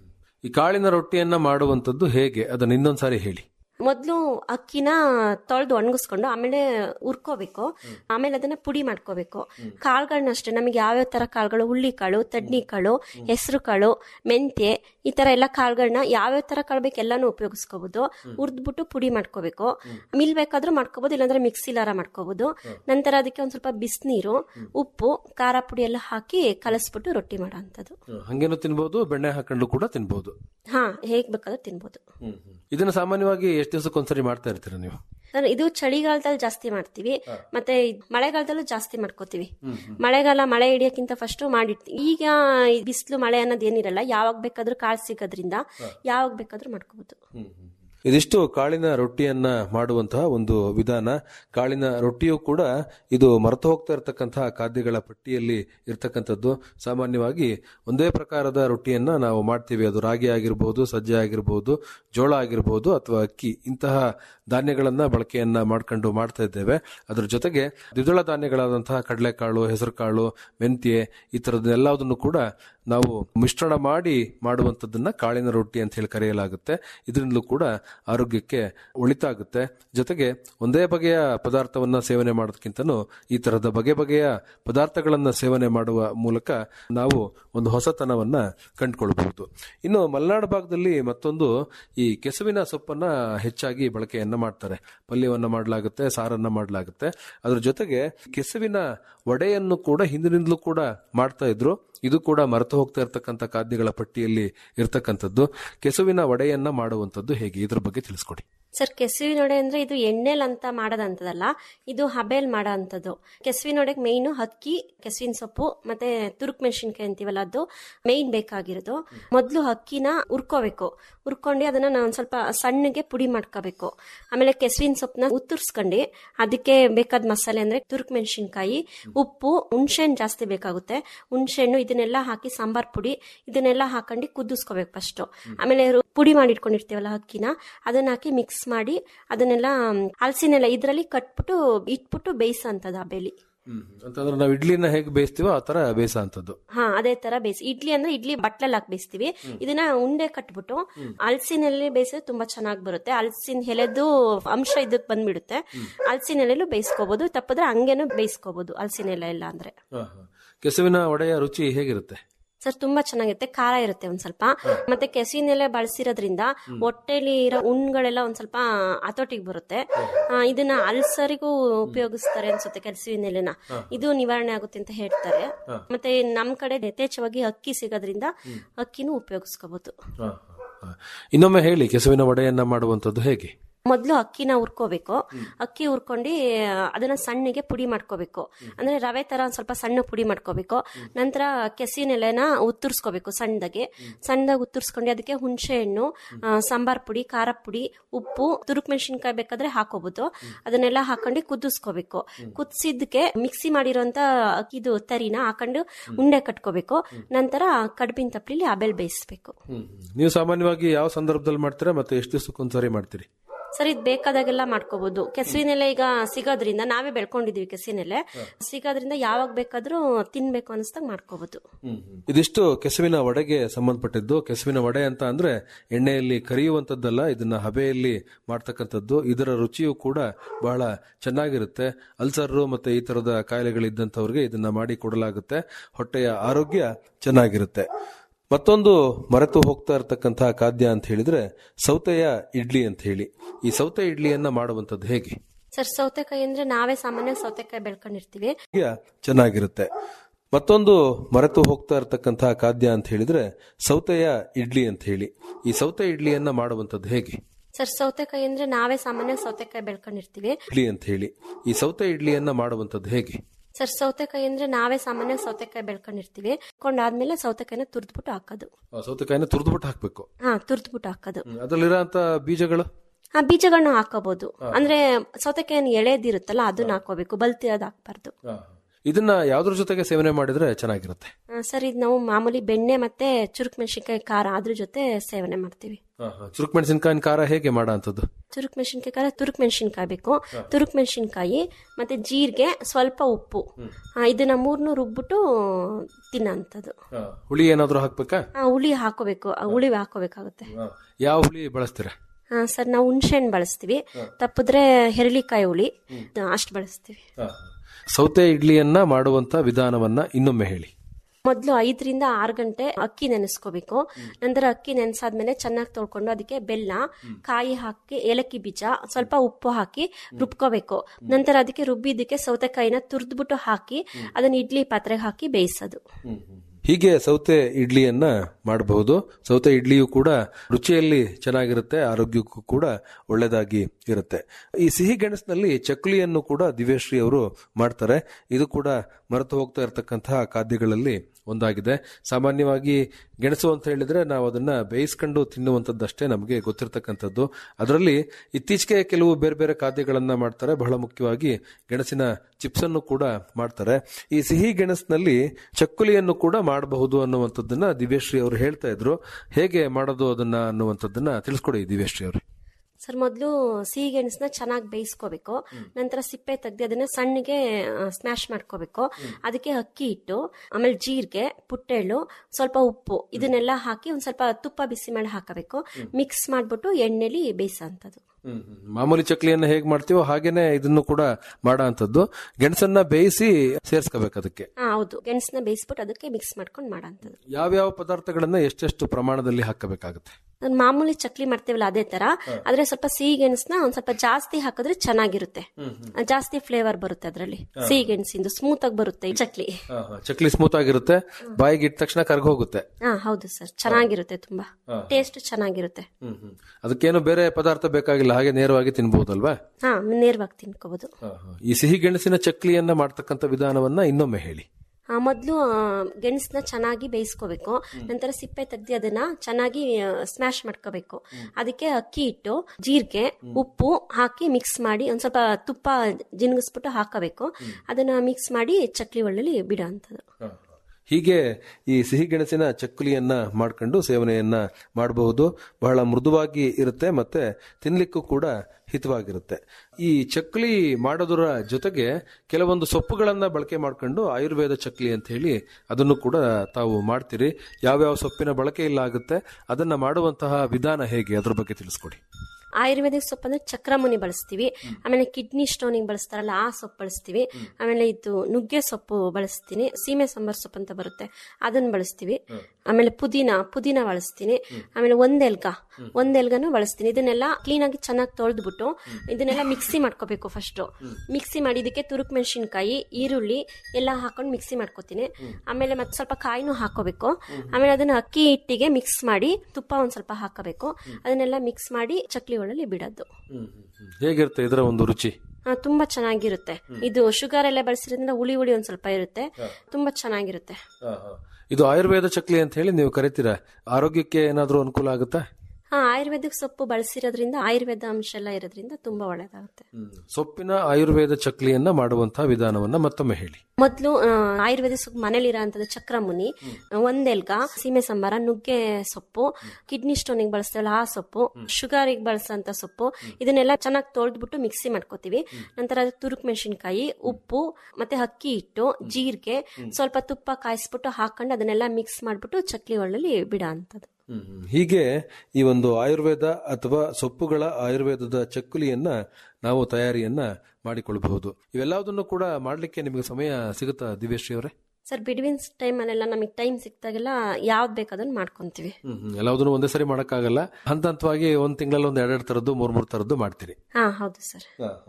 S13: ಈ ಕಾಳಿನ ರೊಟ್ಟಿಯನ್ನ ಮಾಡುವಂತದ್ದು ಹೇಗೆ ಅದನ್ನ ಇನ್ನೊಂದ್ಸಾರಿ ಹೇಳಿ
S14: ಮೊದಲು ಅಕ್ಕಿನ ತೊಳೆದು ಒಣಗಿಸ್ಕೊಂಡು ಆಮೇಲೆ ಹುರ್ಕೋಬೇಕು ಆಮೇಲೆ ಅದನ್ನ ಪುಡಿ ಮಾಡ್ಕೋಬೇಕು ಕಾಳುಗಳನ್ನ ಅಷ್ಟೇ ನಮಗೆ ಯಾವ್ಯಾವ ತರ ಕಾಳುಗಳು ಹುಳ್ಳಿ ಕಾಳು ತಡ್ನಿ ಕಾಳು ಹೆಸರು ಕಾಳು ಮೆಂತ್ಯ ಈ ತರ ಎಲ್ಲ ಕಾಳುಗಳನ್ನ ಯಾವ್ಯಾವ ತರ ಕಾಳು ಬೇಕು ಎಲ್ಲಾನು ಉಪಯೋಗಿಸ್ಕೋಬಹುದು ಹುರಿದ್ಬಿಟ್ಟು ಪುಡಿ ಮಾಡ್ಕೋಬೇಕು ಮಿಲ್ ಬೇಕಾದ್ರೂ ಮಾಡ್ಕೋಬಹುದು ಇಲ್ಲಾಂದ್ರೆ ಮಿಕ್ಸಿಲಾರ ಮಾಡ್ಕೋಬಹುದು ನಂತರ ಅದಕ್ಕೆ ಒಂದ್ ಸ್ವಲ್ಪ ಬಿಸಿನೀರು ಉಪ್ಪು ಖಾರ ಪುಡಿ ಎಲ್ಲ ಹಾಕಿ ಕಲಸ್ಬಿಟ್ಟು ರೊಟ್ಟಿ ಮಾಡೋ ಅಂಥದ್ದು
S13: ಹಂಗೇನು ತಿನ್ಬೋದು ಬೆಣ್ಣೆ ಹಾಕೊಂಡು ಕೂಡ ತಿನ್ಬೋದು
S14: ಹಾ ಹೇಗ್ ಬೇಕಾದ್ರೂ ತಿನ್ಬೋದು
S13: ಇದನ್ನ ಸಾಮಾನ್ಯವಾಗಿ ಎಷ್ಟು ದಿವಸಕ್ಕೊಂದ್ಸರಿ ಮಾಡ್ತಾ ಇರ್ತೀರಾ ನೀವು
S14: ಸರ್ ಇದು ಚಳಿಗಾಲದಲ್ಲಿ ಜಾಸ್ತಿ ಮಾಡ್ತೀವಿ ಮತ್ತೆ ಇದ್ ಮಳೆಗಾಲದಲ್ಲೂ ಜಾಸ್ತಿ ಮಾಡ್ಕೋತೀವಿ ಮಳೆಗಾಲ ಮಳೆ ಹಿಡಿಯಕ್ಕಿಂತ ಫಸ್ಟ್ ಮಾಡಿರ್ತೀವಿ ಈಗ ಬಿಸಿಲು ಮಳೆ ಅನ್ನೋದು ಏನಿರಲ್ಲ ಯಾವಾಗ ಬೇಕಾದ್ರೂ ಕಾಳು ಸಿಗೋದ್ರಿಂದ ಯಾವಾಗ ಬೇಕಾದ್ರೂ ಮಾಡ್ಕೋಬಹುದು
S13: ಇದಿಷ್ಟು ಕಾಳಿನ ರೊಟ್ಟಿಯನ್ನ ಮಾಡುವಂತಹ ಒಂದು ವಿಧಾನ ಕಾಳಿನ ರೊಟ್ಟಿಯು ಕೂಡ ಇದು ಮರೆತು ಹೋಗ್ತಾ ಇರತಕ್ಕಂತಹ ಖಾದ್ಯಗಳ ಪಟ್ಟಿಯಲ್ಲಿ ಇರ್ತಕ್ಕಂಥದ್ದು ಸಾಮಾನ್ಯವಾಗಿ ಒಂದೇ ಪ್ರಕಾರದ ರೊಟ್ಟಿಯನ್ನ ನಾವು ಮಾಡ್ತೀವಿ ಅದು ರಾಗಿ ಆಗಿರ್ಬೋದು ಸಜ್ಜೆ ಆಗಿರ್ಬೋದು ಜೋಳ ಆಗಿರ್ಬೋದು ಅಥವಾ ಅಕ್ಕಿ ಇಂತಹ ಧಾನ್ಯಗಳನ್ನ ಬಳಕೆಯನ್ನ ಮಾಡ್ಕೊಂಡು ಮಾಡ್ತಾ ಇದ್ದೇವೆ ಅದರ ಜೊತೆಗೆ ದ್ವಿದಳ ಧಾನ್ಯಗಳಾದಂತಹ ಕಡಲೆಕಾಳು ಹೆಸರುಕಾಳು ಮೆಂತ್ಯೆ ಈ ತರದ್ದೆಲ್ಲದನ್ನು ಕೂಡ ನಾವು ಮಿಶ್ರಣ ಮಾಡಿ ಮಾಡುವಂಥದ್ದನ್ನ ಕಾಳಿನ ರೊಟ್ಟಿ ಅಂತ ಹೇಳಿ ಕರೆಯಲಾಗುತ್ತೆ ಇದರಿಂದಲೂ ಕೂಡ ಆರೋಗ್ಯಕ್ಕೆ ಒಳಿತಾಗುತ್ತೆ ಜೊತೆಗೆ ಒಂದೇ ಬಗೆಯ ಪದಾರ್ಥವನ್ನ ಸೇವನೆ ಮಾಡೋದಕ್ಕಿಂತನೂ ಈ ತರಹದ ಬಗೆ ಬಗೆಯ ಪದಾರ್ಥಗಳನ್ನ ಸೇವನೆ ಮಾಡುವ ಮೂಲಕ ನಾವು ಒಂದು ಹೊಸತನವನ್ನ ಕಂಡುಕೊಳ್ಬಹುದು ಇನ್ನು ಮಲೆನಾಡು ಭಾಗದಲ್ಲಿ ಮತ್ತೊಂದು ಈ ಕೆಸುವಿನ ಸೊಪ್ಪನ್ನ ಹೆಚ್ಚಾಗಿ ಬಳಕೆಯನ್ನ ಮಾಡ್ತಾರೆ ಪಲ್ಯವನ್ನ ಮಾಡಲಾಗುತ್ತೆ ಸಾರನ್ನ ಮಾಡಲಾಗುತ್ತೆ ಅದ್ರ ಜೊತೆಗೆ ಕೆಸುವಿನ ವಡೆಯನ್ನು ಕೂಡ ಹಿಂದಿನಿಂದಲೂ ಕೂಡ ಮಾಡ್ತಾ ಇದ್ರು ಇದು ಕೂಡ ಮರೆತು ಹೋಗ್ತಾ ಇರ್ತಕ್ಕಂಥ ಖಾದ್ಯಗಳ ಪಟ್ಟಿಯಲ್ಲಿ ಇರ್ತಕ್ಕಂಥದ್ದು ಕೆಸುವಿನ ವಡೆಯನ್ನ ಮಾಡುವಂಥದ್ದು ಹೇಗೆ ಇದ್ರ ಬಗ್ಗೆ ತಿಳಿಸ್ಕೊಡಿ
S14: ಸರ್ ಕೆಸುವಿನ ವಡೆ ಅಂದ್ರೆ ಇದು ಎಣ್ಣೆಲ್ ಅಂತ ಮಾಡೋದಂತದಲ್ಲ ಇದು ಹಬೇಲ್ ಮಾಡೋ ಅಂಥದ್ದು ಕೆಸುವಿನ ವಡೆಗೆ ಮೇಯ್ನು ಅಕ್ಕಿ ಕೆಸುವಿನ ಸೊಪ್ಪು ಮತ್ತೆ ತುರುಕ್ ಮೆಣಸಿನ್ಕಾಯಿ ಅಂತೀವಲ್ಲ ಅದು ಮೇಯ್ನ್ ಬೇಕಾಗಿರೋದು ಮೊದಲು ಅಕ್ಕಿನ ಹುರ್ಕೋಬೇಕು ಹುರ್ಕೊಂಡು ಅದನ್ನ ನಾವು ಒಂದ್ ಸ್ವಲ್ಪ ಸಣ್ಣಗೆ ಪುಡಿ ಮಾಡ್ಕೋಬೇಕು ಆಮೇಲೆ ಕೆಸುವಿನ ಸೊಪ್ಪನ್ನ ಉತ್ತರಿಸ್ಕೊಂಡು ಅದಕ್ಕೆ ಬೇಕಾದ ಮಸಾಲೆ ಅಂದ್ರೆ ತುರುಕ್ ಮೆಣಸಿನ್ಕಾಯಿ ಉಪ್ಪು ಹುಣ್ಸೆಹಣ್ಣು ಜಾಸ್ತಿ ಬೇಕಾಗುತ್ತೆ ಹುಣ್ಸೆಹಣ್ಣು ಇದನ್ನೆಲ್ಲ ಹಾಕಿ ಸಾಂಬಾರ್ ಪುಡಿ ಇದನ್ನೆಲ್ಲ ಹಾಕೊಂಡು ಕುದಿಸ್ಕೋಬೇಕು ಫಸ್ಟ್ ಆಮೇಲೆ ರು- ಪುಡಿ ಮಾಡಿ ಇಟ್ಕೊಂಡಿರ್ತೀವಲ್ಲ ಅಕ್ಕಿನ ಅದನ್ನ ಹಾಕಿ ಮಿಕ್ಸ್ ಮಾಡಿ ಅದನ್ನೆಲ್ಲ ಮ್, ಹಲ್ಸಿನೆಲ್ಲ ಇದರಲ್ಲಿ ಕಟ್ಬಿಟ್ಟು ಇಟ್ಬಿಟ್ಟು ಬೇಯಿಸೋಂಥದ್ದು ಆ ಬೇಲಿ
S13: ಅಂತಂದ್ರೆ ನಾವು ಇಡ್ಲಿನ ಹೇಗೆ ಬೇಯಿಸ್ತೀವೋ ಆ ತರ ಬೇಯಿಸ ಅಂತದ್ದು
S14: ಹಾ ಅದೇ ತರ ಬೇಯಿಸಿ ಇಡ್ಲಿ ಅಂದ್ರೆ ಇಡ್ಲಿ ಬಟ್ಲಲ್ಲಿ ಹಾಕಿ ಬೇಯಿಸ್ತೀವಿ ಇದನ್ನ ಉಂಡೆ ಕಟ್ಬಿಟ್ಟು ಹಲ್ಸಿನಲ್ಲಿ ಬೇಯಿಸಿದ್ರೆ ತುಂಬಾ ಚೆನ್ನಾಗಿ ಬರುತ್ತೆ ಹಲ್ಸಿನ ಎಲೆದು ಅಂಶ ಇದಕ್ ಬಂದ್ಬಿಡುತ್ತೆ ಹಲ್ಸಿನ ಎಲೆಲು ಬೇಯಿಸ್ಕೋಬಹುದು ತಪ್ಪಿದ್ರೆ ಹಂಗೇನು ಬೇಯಿಸ್ಕೋಬಹುದು ಹಲ್ಸಿನ ಎಲೆ ಎಲ್ಲ ಅಂದ್ರೆ
S13: ಕೆಸುವಿನ ವಡೆಯ ರುಚಿ ಹೇಗಿರುತ್ತೆ
S14: ಸರ್ ತುಂಬಾ ಚೆನ್ನಾಗಿರುತ್ತೆ ಖಾರ ಇರುತ್ತೆ ಒಂದ್ ಸ್ವಲ್ಪ ಮತ್ತೆ ಕೆಸಿನೆಲೆ ಬಳಸಿರೋದ್ರಿಂದ ಹೊಟ್ಟೆಲಿ ಇರೋ ಉಣ್ಗಳೆಲ್ಲ ಒಂದ್ ಸ್ವಲ್ಪ ಹತೋಟಿಗೆ ಬರುತ್ತೆ ಆ, ಇದನ್ನ ಅಲ್ಸರಿಗೂ ಉಪಯೋಗಿಸ್ತಾರೆ ಅನ್ಸುತ್ತೆ ಕೆಸುವಿನ ಎಲೆನ ಇದು ನಿವಾರಣೆ ಆಗುತ್ತೆ ಅಂತ ಹೇಳ್ತಾರೆ ಮತ್ತೆ ನಮ್ ಕಡೆ ಯಥೇಚ್ಛವಾಗಿ ಅಕ್ಕಿ ಸಿಗೋದ್ರಿಂದ ಅಕ್ಕಿನೂ ಉಪಯೋಗಿಸ್ಕೋಬಹುದು
S13: ಇನ್ನೊಮ್ಮೆ ಹೇಳಿ ಕೆಸುವಿನ ವಡೆಯನ್ನ ಮಾಡುವಂಥದ್ದು ಹೇಗೆ
S14: ಮೊದಲು ಅಕ್ಕಿನ ಹುರ್ಕೋಬೇಕು ಅಕ್ಕಿ ಹುರ್ಕೊಂಡು ಅದನ್ನ ಸಣ್ಣಗೆ ಪುಡಿ ಮಾಡ್ಕೋಬೇಕು ಅಂದ್ರೆ ರವೆ ತರ ಒಂದ್ ಸ್ವಲ್ಪ ಸಣ್ಣ ಪುಡಿ ಮಾಡ್ಕೋಬೇಕು ನಂತರ ಕೆಸಿನೆಲೆನ ಉತ್ತರಿಸ್ಕೋಬೇಕು ಸಣ್ಣದಾಗಿ ಸಣ್ಣದಾಗಿ ಉತ್ತರಿಸ್ಕೊಂಡು ಅದಕ್ಕೆ ಹುಣಸೆ ಹಣ್ಣು ಆ, ಸಾಂಬಾರ್ ಪುಡಿ ಖಾರ ಪುಡಿ ಉಪ್ಪು ತುರುಕ್ ಮೆಣಸಿನ್ಕಾಯಿ ಬೇಕಾದ್ರೆ ಹಾಕೋಬಹುದು ಅದನ್ನೆಲ್ಲ ಹಾಕೊಂಡು ಕುದಿಸ್ಕೋಬೇಕು ಕುದಿಸಿದ್ದಕ್ಕೆ ಮಿಕ್ಸಿ ಮಾಡಿರೋಂತ ಅಕ್ಕಿದು ತರಿನ ಹಾಕೊಂಡು ಉಂಡೆ ಕಟ್ಕೋಬೇಕು ನಂತರ ಕಡುಬಿನ ತಪ್ಪಲಿ ಆಬೇಲ್ ಬೇಯಿಸ್ಬೇಕು
S13: ನೀವು ಸಾಮಾನ್ಯವಾಗಿ ಯಾವ ಸಂದರ್ಭದಲ್ಲಿ ಮಾಡ್ತೀರಾ ಮತ್ತೆ ಎಷ್ಟು ದಿವಸಕ್ಕೊಂದ್ಸರಿ ಮಾಡ್ತೀರಿ
S14: ಸರ್ ಇದು ಬೇಕಾದಾಗೆಲ್ಲ ಮಾಡ್ಕೋಬಹುದು ಕೆಸುವಿನೆಲೆ ಈಗ ಸಿಗೋದ್ರಿಂದ ನಾವೇ ಬೆಳ್ಕೊಂಡಿದೀವಿ ಕೆಸುವಿನೆಲೆ ಸಿಗೋದ್ರಿಂದ ಯಾವಾಗ ಬೇಕಾದ್ರೂ ತಿನ್ಬೇಕು ಅನಿಸ್ದಾಗ ಮಾಡ್ಕೋಬಹುದು
S13: ಇದಿಷ್ಟು ಕೆಸುವಿನ ವಡೆಗೆ ಸಂಬಂಧಪಟ್ಟಿದ್ದು ಕೆಸುವಿನ ವಡೆ ಅಂತ ಅಂದ್ರೆ ಎಣ್ಣೆಯಲ್ಲಿ ಕರಿಯುವಂತದ್ದಲ್ಲ ಇದನ್ನ ಹಬೆಯಲ್ಲಿ ಮಾಡ್ತಕ್ಕಂಥದ್ದು ಇದರ ರುಚಿಯು ಕೂಡ ಬಹಳ ಚೆನ್ನಾಗಿರುತ್ತೆ ಅಲ್ಸರ್ ಮತ್ತೆ ಈ ತರದ ಕಾಯಿಲೆಗಳಿದ್ದಂಥವ್ರಿಗೆ ಇದನ್ನ ಮಾಡಿ ಕೊಡಲಾಗುತ್ತೆ ಹೊಟ್ಟೆಯ ಆರೋಗ್ಯ ಚೆನ್ನಾಗಿರುತ್ತೆ ಮತ್ತೊಂದು ಮರೆತು ಹೋಗ್ತಾ ಇರತಕ್ಕಂತಹ ಖಾದ್ಯ ಅಂತ ಹೇಳಿದ್ರೆ ಸೌತೆಯ ಇಡ್ಲಿ ಅಂತ ಹೇಳಿ ಈ ಸೌತೆ ಇಡ್ಲಿಯನ್ನ ಮಾಡುವಂತದ್ದು ಹೇಗೆ
S14: ಸರ್ ಸೌತೆಕಾಯಿ ಅಂದ್ರೆ ನಾವೇ ಸಾಮಾನ್ಯ ಸೌತೆಕಾಯಿ ಬೆಳ್ಕೊಂಡಿರ್ತೀವಿ
S13: ಆರೋಗ್ಯ ಚೆನ್ನಾಗಿರುತ್ತೆ ಮತ್ತೊಂದು ಮರೆತು ಹೋಗ್ತಾ ಇರತಕ್ಕಂತಹ ಖಾದ್ಯ ಅಂತ ಹೇಳಿದ್ರೆ ಸೌತೆಯ ಇಡ್ಲಿ ಅಂತ ಹೇಳಿ ಈ ಸೌತೆ ಇಡ್ಲಿಯನ್ನ ಮಾಡುವಂತದ್ದು ಹೇಗೆ
S14: ಸರ್ ಸೌತೆಕಾಯಿ ಅಂದ್ರೆ ನಾವೇ ಸಾಮಾನ್ಯ ಸೌತೆಕಾಯಿ ಬೆಳ್ಕೊಂಡಿರ್ತೀವಿ
S13: ಇಡ್ಲಿ ಅಂತ ಹೇಳಿ ಈ ಸೌತೆ ಇಡ್ಲಿಯನ್ನ ಮಾಡುವಂತದ್ದು ಹೇಗೆ
S14: ಸರ್ ಸೌತೆಕಾಯಿ ಅಂದ್ರೆ ನಾವೇ ಸಾಮಾನ್ಯ ಸೌತೆಕಾಯಿ ಬೆಳ್ಕೊಂಡಿರ್ತೀವಿ ಕೊಂಡಾದ್ಮೇಲೆ ಸೌತೆಕಾಯಿನ ತುರ್ದ್ಬಿಟ್ಟು ಹಾಕೋದು
S13: ಆ ಸೌತೆಕಾಯಿನ ತುರಿದ್ಬಿಟ್ಟು ಹಾಕ್ಬೇಕು
S14: ಹಾ ತುರ್ದ್ಬಿಟ್ಟು ಹಾಕೋದು
S13: ಅದರಲ್ಲಿರೋಂತ ಬೀಜಗಳು
S14: ಆ ಬೀಜಗಳನ್ನ ಹಾಕೋಬಹುದು ಅಂದ್ರೆ ಸೌತೆಕಾಯಿನ ಎಳೆದಿರುತ್ತಲ್ಲ ಅದನ್ನ ಹಾಕೋಬೇಕು ಬಲ್ತಿ ಅದ್ ಹಾಕ್ಬಾರ್ದು
S13: ಇದನ್ನ ಯಾವ್ದ್ರ ಜೊತೆಗೆ ಸೇವನೆ ಮಾಡಿದ್ರೆ ಚೆನ್ನಾಗಿರುತ್ತೆ
S14: ಆ, ಸರ್ ಇದು ನಾವು ಮಾಮೂಲಿ ಬೆಣ್ಣೆ ಮತ್ತೆ ಚುರುಕ್ ಮೆಣಸಿನ್ಕಾಯಿ ಖಾರ ಅದ್ರ ಜೊತೆ ಸೇವನೆ ಮಾಡ್ತೀವಿ
S13: ಚುರುಕ್ ಮೆಣಸಿನಕಾಯಿನ ಖಾರ ಹೇಗೆ ಮಾಡೋ ಅಂತದ್ದು
S14: ತುರುಕ್ ಮೆಣಸಿನ್ಕಾಯಿ ಖಾರ ತುರುಕ್ ಮೆಣಸಿನ್ಕಾಯಿ ಬೇಕು ತುರುಕ್ ಮೆಣಸಿನ್ಕಾಯಿ ಮತ್ತೆ ಜೀರಿಗೆ ಸ್ವಲ್ಪ ಉಪ್ಪು ಆ, ಇದನ್ನ ಮೂರ್ನು ರುಬ್ಬಿಟ್ಟು ತಿನ್ನಂಥದ್ದು
S13: ಹುಳಿ ಏನಾದ್ರೂ ಹಾಕ್ಬೇಕಾ
S14: ಆ, ಹುಳಿ ಹಾಕೋಬೇಕು ಆ, ಹುಳಿ ಹಾಕೋಬೇಕಾಗುತ್ತೆ
S13: ಯಾವ ಹುಳಿ ಬಳಸ್ತೀರಾ
S14: ಆ, ಸರ್ ನಾವು ಹುಣ್ಸೆಹಣ್ಣು ಬಳಸ್ತೀವಿ ತಪ್ಪಿದ್ರೆ ಹೆರಳಿಕಾಯಿ ಹುಳಿ ಅಷ್ಟು ಬಳಸ್ತೀವಿ
S13: ಸೌತೆ ಇಡ್ಲಿಯನ್ನ ಮಾಡುವಂತ ವಿಧಾನವನ್ನ ಇನ್ನೊಮ್ಮೆ ಹೇಳಿ
S14: ಮೊದಲು ಐದರಿಂದ ಆರು ಗಂಟೆ ಅಕ್ಕಿ ನೆನೆಸ್ಕೋಬೇಕು ನಂತರ ಅಕ್ಕಿ ನೆನೆಸಾದ್ಮೇಲೆ ಚೆನ್ನಾಗಿ ತೊಳ್ಕೊಂಡು ಅದಕ್ಕೆ ಬೆಲ್ಲ ಕಾಯಿ ಹಾಕಿ ಏಲಕ್ಕಿ ಬೀಜ ಸ್ವಲ್ಪ ಉಪ್ಪು ಹಾಕಿ ರುಬ್ಕೋಬೇಕು ನಂತರ ಅದಕ್ಕೆ ರುಬ್ಬಿದ್ದಕ್ಕೆ ಸೌತೆಕಾಯಿನ ತುರ್ದ್ಬಿಟ್ಟು ಹಾಕಿ ಅದನ್ನ ಇಡ್ಲಿ ಪಾತ್ರೆಗೆ ಹಾಕಿ ಬೇಯಿಸೋದು
S13: ಹೀಗೆ ಸೌತೆ ಇಡ್ಲಿಯನ್ನ ಮಾಡಬಹುದು ಸೌತೆ ಇಡ್ಲಿಯು ಕೂಡ ರುಚಿಯಲ್ಲಿ ಚೆನ್ನಾಗಿರುತ್ತೆ ಆರೋಗ್ಯಕ್ಕೂ ಕೂಡ ಒಳ್ಳೆದಾಗಿ ಇರುತ್ತೆ ಈ ಸಿಹಿ ಗೆಣಸಿನಲ್ಲಿ ಚಕ್ಲಿಯನ್ನು ಕೂಡ ದಿವ್ಯಶ್ರೀ ಅವರು ಮಾಡ್ತಾರೆ ಇದು ಕೂಡ ಮರೆತು ಹೋಗ್ತಾ ಇರತಕ್ಕಂತಹ ಖಾದ್ಯಗಳಲ್ಲಿ ಒಂದಾಗಿದೆ ಸಾಮಾನ್ಯವಾಗಿ ಗೆಣಸು ಅಂತ ಹೇಳಿದ್ರೆ ನಾವು ಅದನ್ನ ಬೇಯಿಸ್ಕೊಂಡು ತಿನ್ನುವಂಥದ್ದಷ್ಟೇ ನಮಗೆ ಗೊತ್ತಿರತಕ್ಕಂಥದ್ದು ಅದರಲ್ಲಿ ಇತ್ತೀಚೆಗೆ ಕೆಲವು ಬೇರೆ ಬೇರೆ ಖಾದ್ಯಗಳನ್ನ ಮಾಡ್ತಾರೆ ಬಹಳ ಮುಖ್ಯವಾಗಿ ಗೆಣಸಿನ ಚಿಪ್ಸ್ ಅನ್ನು ಕೂಡ ಮಾಡ್ತಾರೆ ಈ ಸಿಹಿ ಗೆಣಸಿನಲ್ಲಿ ಚಕ್ಕುಲಿಯನ್ನು ಕೂಡ ಮಾಡಬಹುದು ಅನ್ನುವಂಥದ್ದನ್ನ ದಿವ್ಯಶ್ರೀ ಅವರು ಹೇಳ್ತಾ ಇದ್ರು ಹೇಗೆ ಮಾಡೋದು ಅದನ್ನ ಅನ್ನುವಂಥದ್ದನ್ನ ತಿಳಿಸ್ಕೊಡಿ ದಿವ್ಯಶ್ರೀ ಅವರು
S14: ಸರ್ ಮೊದಲು ಸಿಹಿ ಗೆಣಸನ್ನ ಚೆನ್ನಾಗಿ ಬೇಯಿಸ್ಕೋಬೇಕು ನಂತರ ಸಿಪ್ಪೆ ತೆಗ್ದು ಅದನ್ನ ಸಣ್ಣಗೆ ಸ್ಮ್ಯಾಶ್ ಮಾಡ್ಕೋಬೇಕು ಅದಕ್ಕೆ ಅಕ್ಕಿ ಹಿಟ್ಟು ಆಮೇಲೆ ಜೀರಿಗೆ ಪುಟ್ಟೆಳ್ಳು ಸ್ವಲ್ಪ ಉಪ್ಪು ಇದನ್ನೆಲ್ಲ ಹಾಕಿ ಒಂದ್ ಸ್ವಲ್ಪ ತುಪ್ಪ ಬಿಸಿ ಮಾಡಿ ಹಾಕಬೇಕು ಮಿಕ್ಸ್ ಮಾಡ್ಬಿಟ್ಟು ಎಣ್ಣೆಲಿ ಬೇಯಿಸೋಂಥದ್ದು
S13: ಮಾಮೂಲಿ ಚಕ್ಲಿಯನ್ನ ಹೇಗೆ ಮಾಡ್ತೀವೋ ಹಾಗೇನೆ ಇದನ್ನು ಕೂಡ ಮಾಡೋ ಅಂಥದ್ದು ಗೆಣಸನ್ನ ಬೇಯಿಸಿ ಸೇರ್ಸ್ಕೋಬೇಕು ಅದಕ್ಕೆ
S14: ಹಾ ಹೌದು ಗೆಣಸನ್ನ ಬೇಯಿಸ್ಬಿಟ್ಟು ಅದಕ್ಕೆ ಮಿಕ್ಸ್ ಮಾಡ್ಕೊಂಡು ಮಾಡೋಂಥದ್ದು
S13: ಯಾವ್ಯಾವ ಪದಾರ್ಥಗಳನ್ನ ಎಷ್ಟೆಷ್ಟು ಪ್ರಮಾಣದಲ್ಲಿ ಹಾಕಬೇಕಾಗುತ್ತೆ
S14: ನಾನ್ ಮಾಮೂಲಿ ಚಕ್ಲಿ ಮಾಡ್ತೀವಲ್ಲ ಅದೇ ತರ ಆದ್ರೆ ಸ್ವಲ್ಪ ಸಿಹಿ ಗೆಣಸನ್ನ ಒಂದ್ ಸ್ವಲ್ಪ ಜಾಸ್ತಿ ಹಾಕಿದ್ರೆ ಚೆನ್ನಾಗಿರುತ್ತೆ ಜಾಸ್ತಿ ಫ್ಲೇವರ್ ಬರುತ್ತೆ ಅದ್ರಲ್ಲಿ ಸಿಹಿ ಗೆಣಸಿಂದು ಸ್ಮೂತ್ ಆಗಿ ಬರುತ್ತೆ ಈ ಚಕ್ಲಿ
S13: ಚಕ್ಲಿ ಸ್ಮೂತ್ ಆಗಿರುತ್ತೆ ಬಾಯಿಗೆ ಇಟ್ಟ ತಕ್ಷಣ ಕರ್ಗ ಹೋಗುತ್ತೆ
S14: ಹಾ ಹೌದು ಸರ್ ಚೆನ್ನಾಗಿರುತ್ತೆ ತುಂಬಾ
S13: ಹಾ.
S14: ಟೇಸ್ಟ್ ಚೆನ್ನಾಗಿರುತ್ತೆ
S13: ಅದಕ್ಕೇನು ಬೇರೆ ಪದಾರ್ಥ ಬೇಕಾಗಿಲ್ಲ ಹಾಗೆ ನೇರವಾಗಿ ತಿನ್ಬಹುದಲ್ವಾ
S14: ಹಾ ನೇರವಾಗಿ ತಿನ್ಕೋಬಹುದು
S13: ಈ ಸಿಹಿ ಗೆಣಸಿನ ಚಕ್ಲಿಯನ್ನ ಮಾಡ್ತಕ್ಕಂಥ ವಿಧಾನವನ್ನ ಇನ್ನೊಮ್ಮೆ ಹೇಳಿ
S14: ಮೊದಲು ಗೆಣಸನ್ನ ಚೆನ್ನಾಗಿ ಬೇಯಿಸ್ಕೋಬೇಕು ನಂತರ ಸಿಪ್ಪೆ ತೆಗ್ದು ಅದನ್ನ ಚೆನ್ನಾಗಿ ಸ್ಮ್ಯಾಶ್ ಮಾಡ್ಕೋಬೇಕು ಅದಕ್ಕೆ ಅಕ್ಕಿ ಹಿಟ್ಟು ಜೀರಿಗೆ ಉಪ್ಪು ಹಾಕಿ ಮಿಕ್ಸ್ ಮಾಡಿ ಒಂದ್ ಸ್ವಲ್ಪ ತುಪ್ಪ ಜಿನ್ಗಿಸ್ಬಿಟ್ಟು ಹಾಕಬೇಕು ಅದನ್ನ ಮಿಕ್ಸ್ ಮಾಡಿ ಚಕ್ಲಿ ಒಳ್ಳಲ್ಲಿ ಬಿಡೋ ಅಂಥದ್ದು
S13: ಹೀಗೆ ಈ ಸಿಹಿ ಗೆಣಸಿನ ಚಕ್ಕುಲಿಯನ್ನ ಮಾಡ್ಕೊಂಡು ಸೇವನೆಯನ್ನ ಮಾಡಬಹುದು ಬಹಳ ಮೃದುವಾಗಿ ಇರುತ್ತೆ ಮತ್ತೆ ತಿನ್ಲಿಕ್ಕೂ ಕೂಡ ಹಿತವಾಗಿರುತ್ತೆ ಈ ಚಕ್ಕಲಿ ಮಾಡೋದರ ಜೊತೆಗೆ ಕೆಲವೊಂದು ಸೊಪ್ಪುಗಳನ್ನ ಬಳಕೆ ಮಾಡ್ಕೊಂಡು ಆಯುರ್ವೇದ ಚಕ್ಲಿ ಅಂತ ಹೇಳಿ ಅದನ್ನು ಕೂಡ ತಾವು ಮಾಡ್ತೀರಿ ಯಾವ್ಯಾವ ಸೊಪ್ಪಿನ ಬಳಕೆ ಇಲ್ಲ ಆಗುತ್ತೆ ಅದನ್ನ ಮಾಡುವಂತಹ ವಿಧಾನ ಹೇಗೆ ಅದ್ರ ಬಗ್ಗೆ ತಿಳಿಸ್ಕೊಡಿ
S14: ಆಯುರ್ವೇದಿಕ್ ಸೊಪ್ಪು ಅಂದ್ರೆ ಚಕ್ರಮುನಿ ಬಳಸ್ತೀವಿ ಆಮೇಲೆ ಕಿಡ್ನಿ ಸ್ಟೋನಿಗೆ ಬಳಸ್ತಾರಲ್ಲ ಆ ಸೊಪ್ಪು ಬಳಸ್ತೀವಿ ಆಮೇಲೆ ಇದು ನುಗ್ಗೆ ಸೊಪ್ಪು ಬಳಸ್ತೀನಿ ಸೀಮೆ ಸಾಂಬಾರ್ ಸೊಪ್ಪು ಅಂತ ಬರುತ್ತೆ ಅದನ್ನ ಬಳಸ್ತೀವಿ ಆಮೇಲೆ ಪುದೀನ ಪುದೀನ ಬಳಸ್ತೀನಿ ಆಮೇಲೆ ಒಂದ್ ಎಲ್ಗ ಒಂದ್ ಎಲ್ಗನು ಬಳಸ್ತೀನಿ ಇದನ್ನೆಲ್ಲ ಕ್ಲೀನ್ ಆಗಿ ಚೆನ್ನಾಗಿ ತೊಳೆದ್ಬಿಟ್ಟು ಇದನ್ನೆಲ್ಲ ಮಿಕ್ಸಿ ಮಾಡ್ಕೋಬೇಕು ಫಸ್ಟ್ ಮಿಕ್ಸಿ ಮಾಡಿ ಇದಕ್ಕೆ ತುರುಕ್ ಮೆಣಸಿನ್ಕಾಯಿ ಈರುಳ್ಳಿ ಎಲ್ಲ ಹಾಕೊಂಡು ಮಿಕ್ಸಿ ಮಾಡ್ಕೋತೀನಿ ಆಮೇಲೆ ಮತ್ತೆ ಸ್ವಲ್ಪ ಕಾಯಿನೂ ಹಾಕೋಬೇಕು ಆಮೇಲೆ ಅದನ್ನ ಅಕ್ಕಿ ಹಿಟ್ಟಿಗೆ ಮಿಕ್ಸ್ ಮಾಡಿ ತುಪ್ಪ ಒಂದ್ ಸ್ವಲ್ಪ ಹಾಕಬೇಕು ಅದನ್ನೆಲ್ಲ ಮಿಕ್ಸ್ ಮಾಡಿ ಚಕ್ಲಿ ಒಳಲಿ ಬಿಡೋದು
S13: ಹೇಗಿರುತ್ತೆ ಇದರ ಒಂದು ರುಚಿ
S14: ಆ, ತುಂಬಾ ಚೆನ್ನಾಗಿರುತ್ತೆ ಇದು ಶುಗರ್ ಎಲ್ಲ ಬಳಸಿರೋದ್ರಿಂದ ಹುಳಿ ಹುಳಿ ಒಂದ್ ಸ್ವಲ್ಪ ಇರುತ್ತೆ ತುಂಬಾ ಚೆನ್ನಾಗಿರುತ್ತೆ
S13: ಇದು ಆಯುರ್ವೇದ ಚಕ್ಲಿ ಅಂತ ಹೇಳಿ ನೀವು ಕರಿತೀರಾ ಆರೋಗ್ಯಕ್ಕೆ ಏನಾದ್ರೂ ಅನುಕೂಲ ಆಗುತ್ತಾ
S14: ಹಾ ಆಯುರ್ವೇದಿಕ್ ಸೊಪ್ಪು ಬಳಸಿರೋದ್ರಿಂದ ಆಯುರ್ವೇದ ಅಂಶ ಎಲ್ಲ ಇರೋದ್ರಿಂದ ತುಂಬಾ ಒಳ್ಳೇದಾಗುತ್ತೆ
S13: ಸೊಪ್ಪಿನ ಆಯುರ್ವೇದ ಚಕ್ಲಿಯನ್ನ ಮಾಡುವಂತಹ ವಿಧಾನವನ್ನ ಮತ್ತೊಮ್ಮೆ ಹೇಳಿ
S14: ಮೊದಲು ಆಯುರ್ವೇದ ಸೊಪ್ಪು ಮನೇಲಿರೋ ಅಂತದ್ದು ಚಕ್ರಮುನಿ ಒಂದೆಲ್ಗ ಸೀಮೆ ಸಂಬಾರ ನುಗ್ಗೆ ಸೊಪ್ಪು ಕಿಡ್ನಿ ಸ್ಟೋನಿಗೆ ಬಳಸ್ತೀವಲ್ಲ ಆ ಸೊಪ್ಪು ಶುಗರಿಗೆ ಬಳಸೋಂತ ಸೊಪ್ಪು ಇದನ್ನೆಲ್ಲ ಚೆನ್ನಾಗಿ ತೊಳೆದ್ಬಿಟ್ಟು ಮಿಕ್ಸಿ ಮಾಡ್ಕೋತೀವಿ ನಂತರ ಅದಕ್ಕೆ ತುರುಕ್ ಮೆಣಸಿನ್ಕಾಯಿ ಉಪ್ಪು ಮತ್ತೆ ಅಕ್ಕಿ ಹಿಟ್ಟು ಜೀರಿಗೆ ಸ್ವಲ್ಪ ತುಪ್ಪ ಕಾಯಿಸ್ಬಿಟ್ಟು ಹಾಕೊಂಡು ಅದನ್ನೆಲ್ಲ ಮಿಕ್ಸ್ ಮಾಡ್ಬಿಟ್ಟು ಚಕ್ಲಿ ಒಳ್ಳಲ್ಲಿ ಬಿಡ ಅಂತದ್ದು
S13: ಹೀಗೆ ಈ ಒಂದು ಆಯುರ್ವೇದ ಅಥವಾ ಸೊಪ್ಪುಗಳ ಆಯುರ್ವೇದದ ಚಕ್ಕುಲಿಯನ್ನ ನಾವು ತಯಾರಿಯನ್ನ ಮಾಡಿಕೊಳ್ಳಬಹುದು ಇವೆಲ್ಲದನ್ನು ಕೂಡ ಮಾಡ್ಲಿಕ್ಕೆ ನಿಮಗೆ ಸಮಯ ಸಿಗುತ್ತಾ ದಿವ್ಯಶ್ರೀ ಅವರೇ
S14: ಸರ್ ಬಿಡ್ವಿನ್ ಟೈಮ್ ಅಲ್ಲೆಲ್ಲ ನಮಗೆ ಟೈಮ್ ಸಿಕ್ತಾಗೆಲ್ಲ ಯಾವ್ದು ಬೇಕಾದನ್ನ ಮಾಡ್ಕೊಂತೀವಿ
S13: ಎಲ್ಲದನ್ನು ಒಂದೇ ಸರಿ ಮಾಡಕ್ಕಾಗಲ್ಲ ಹಂತ ಹಂತವಾಗಿ ಒಂದ್ ತಿಂಗಳಲ್ಲಿ ಒಂದ್ ಎರಡೆರಡು ತರದ್ದು ಮೂರ್ ಮೂರ್ ತರದ್ದು ಮಾಡ್ತೀರಿ
S14: ಹಾ ಹೌದು ಸರ್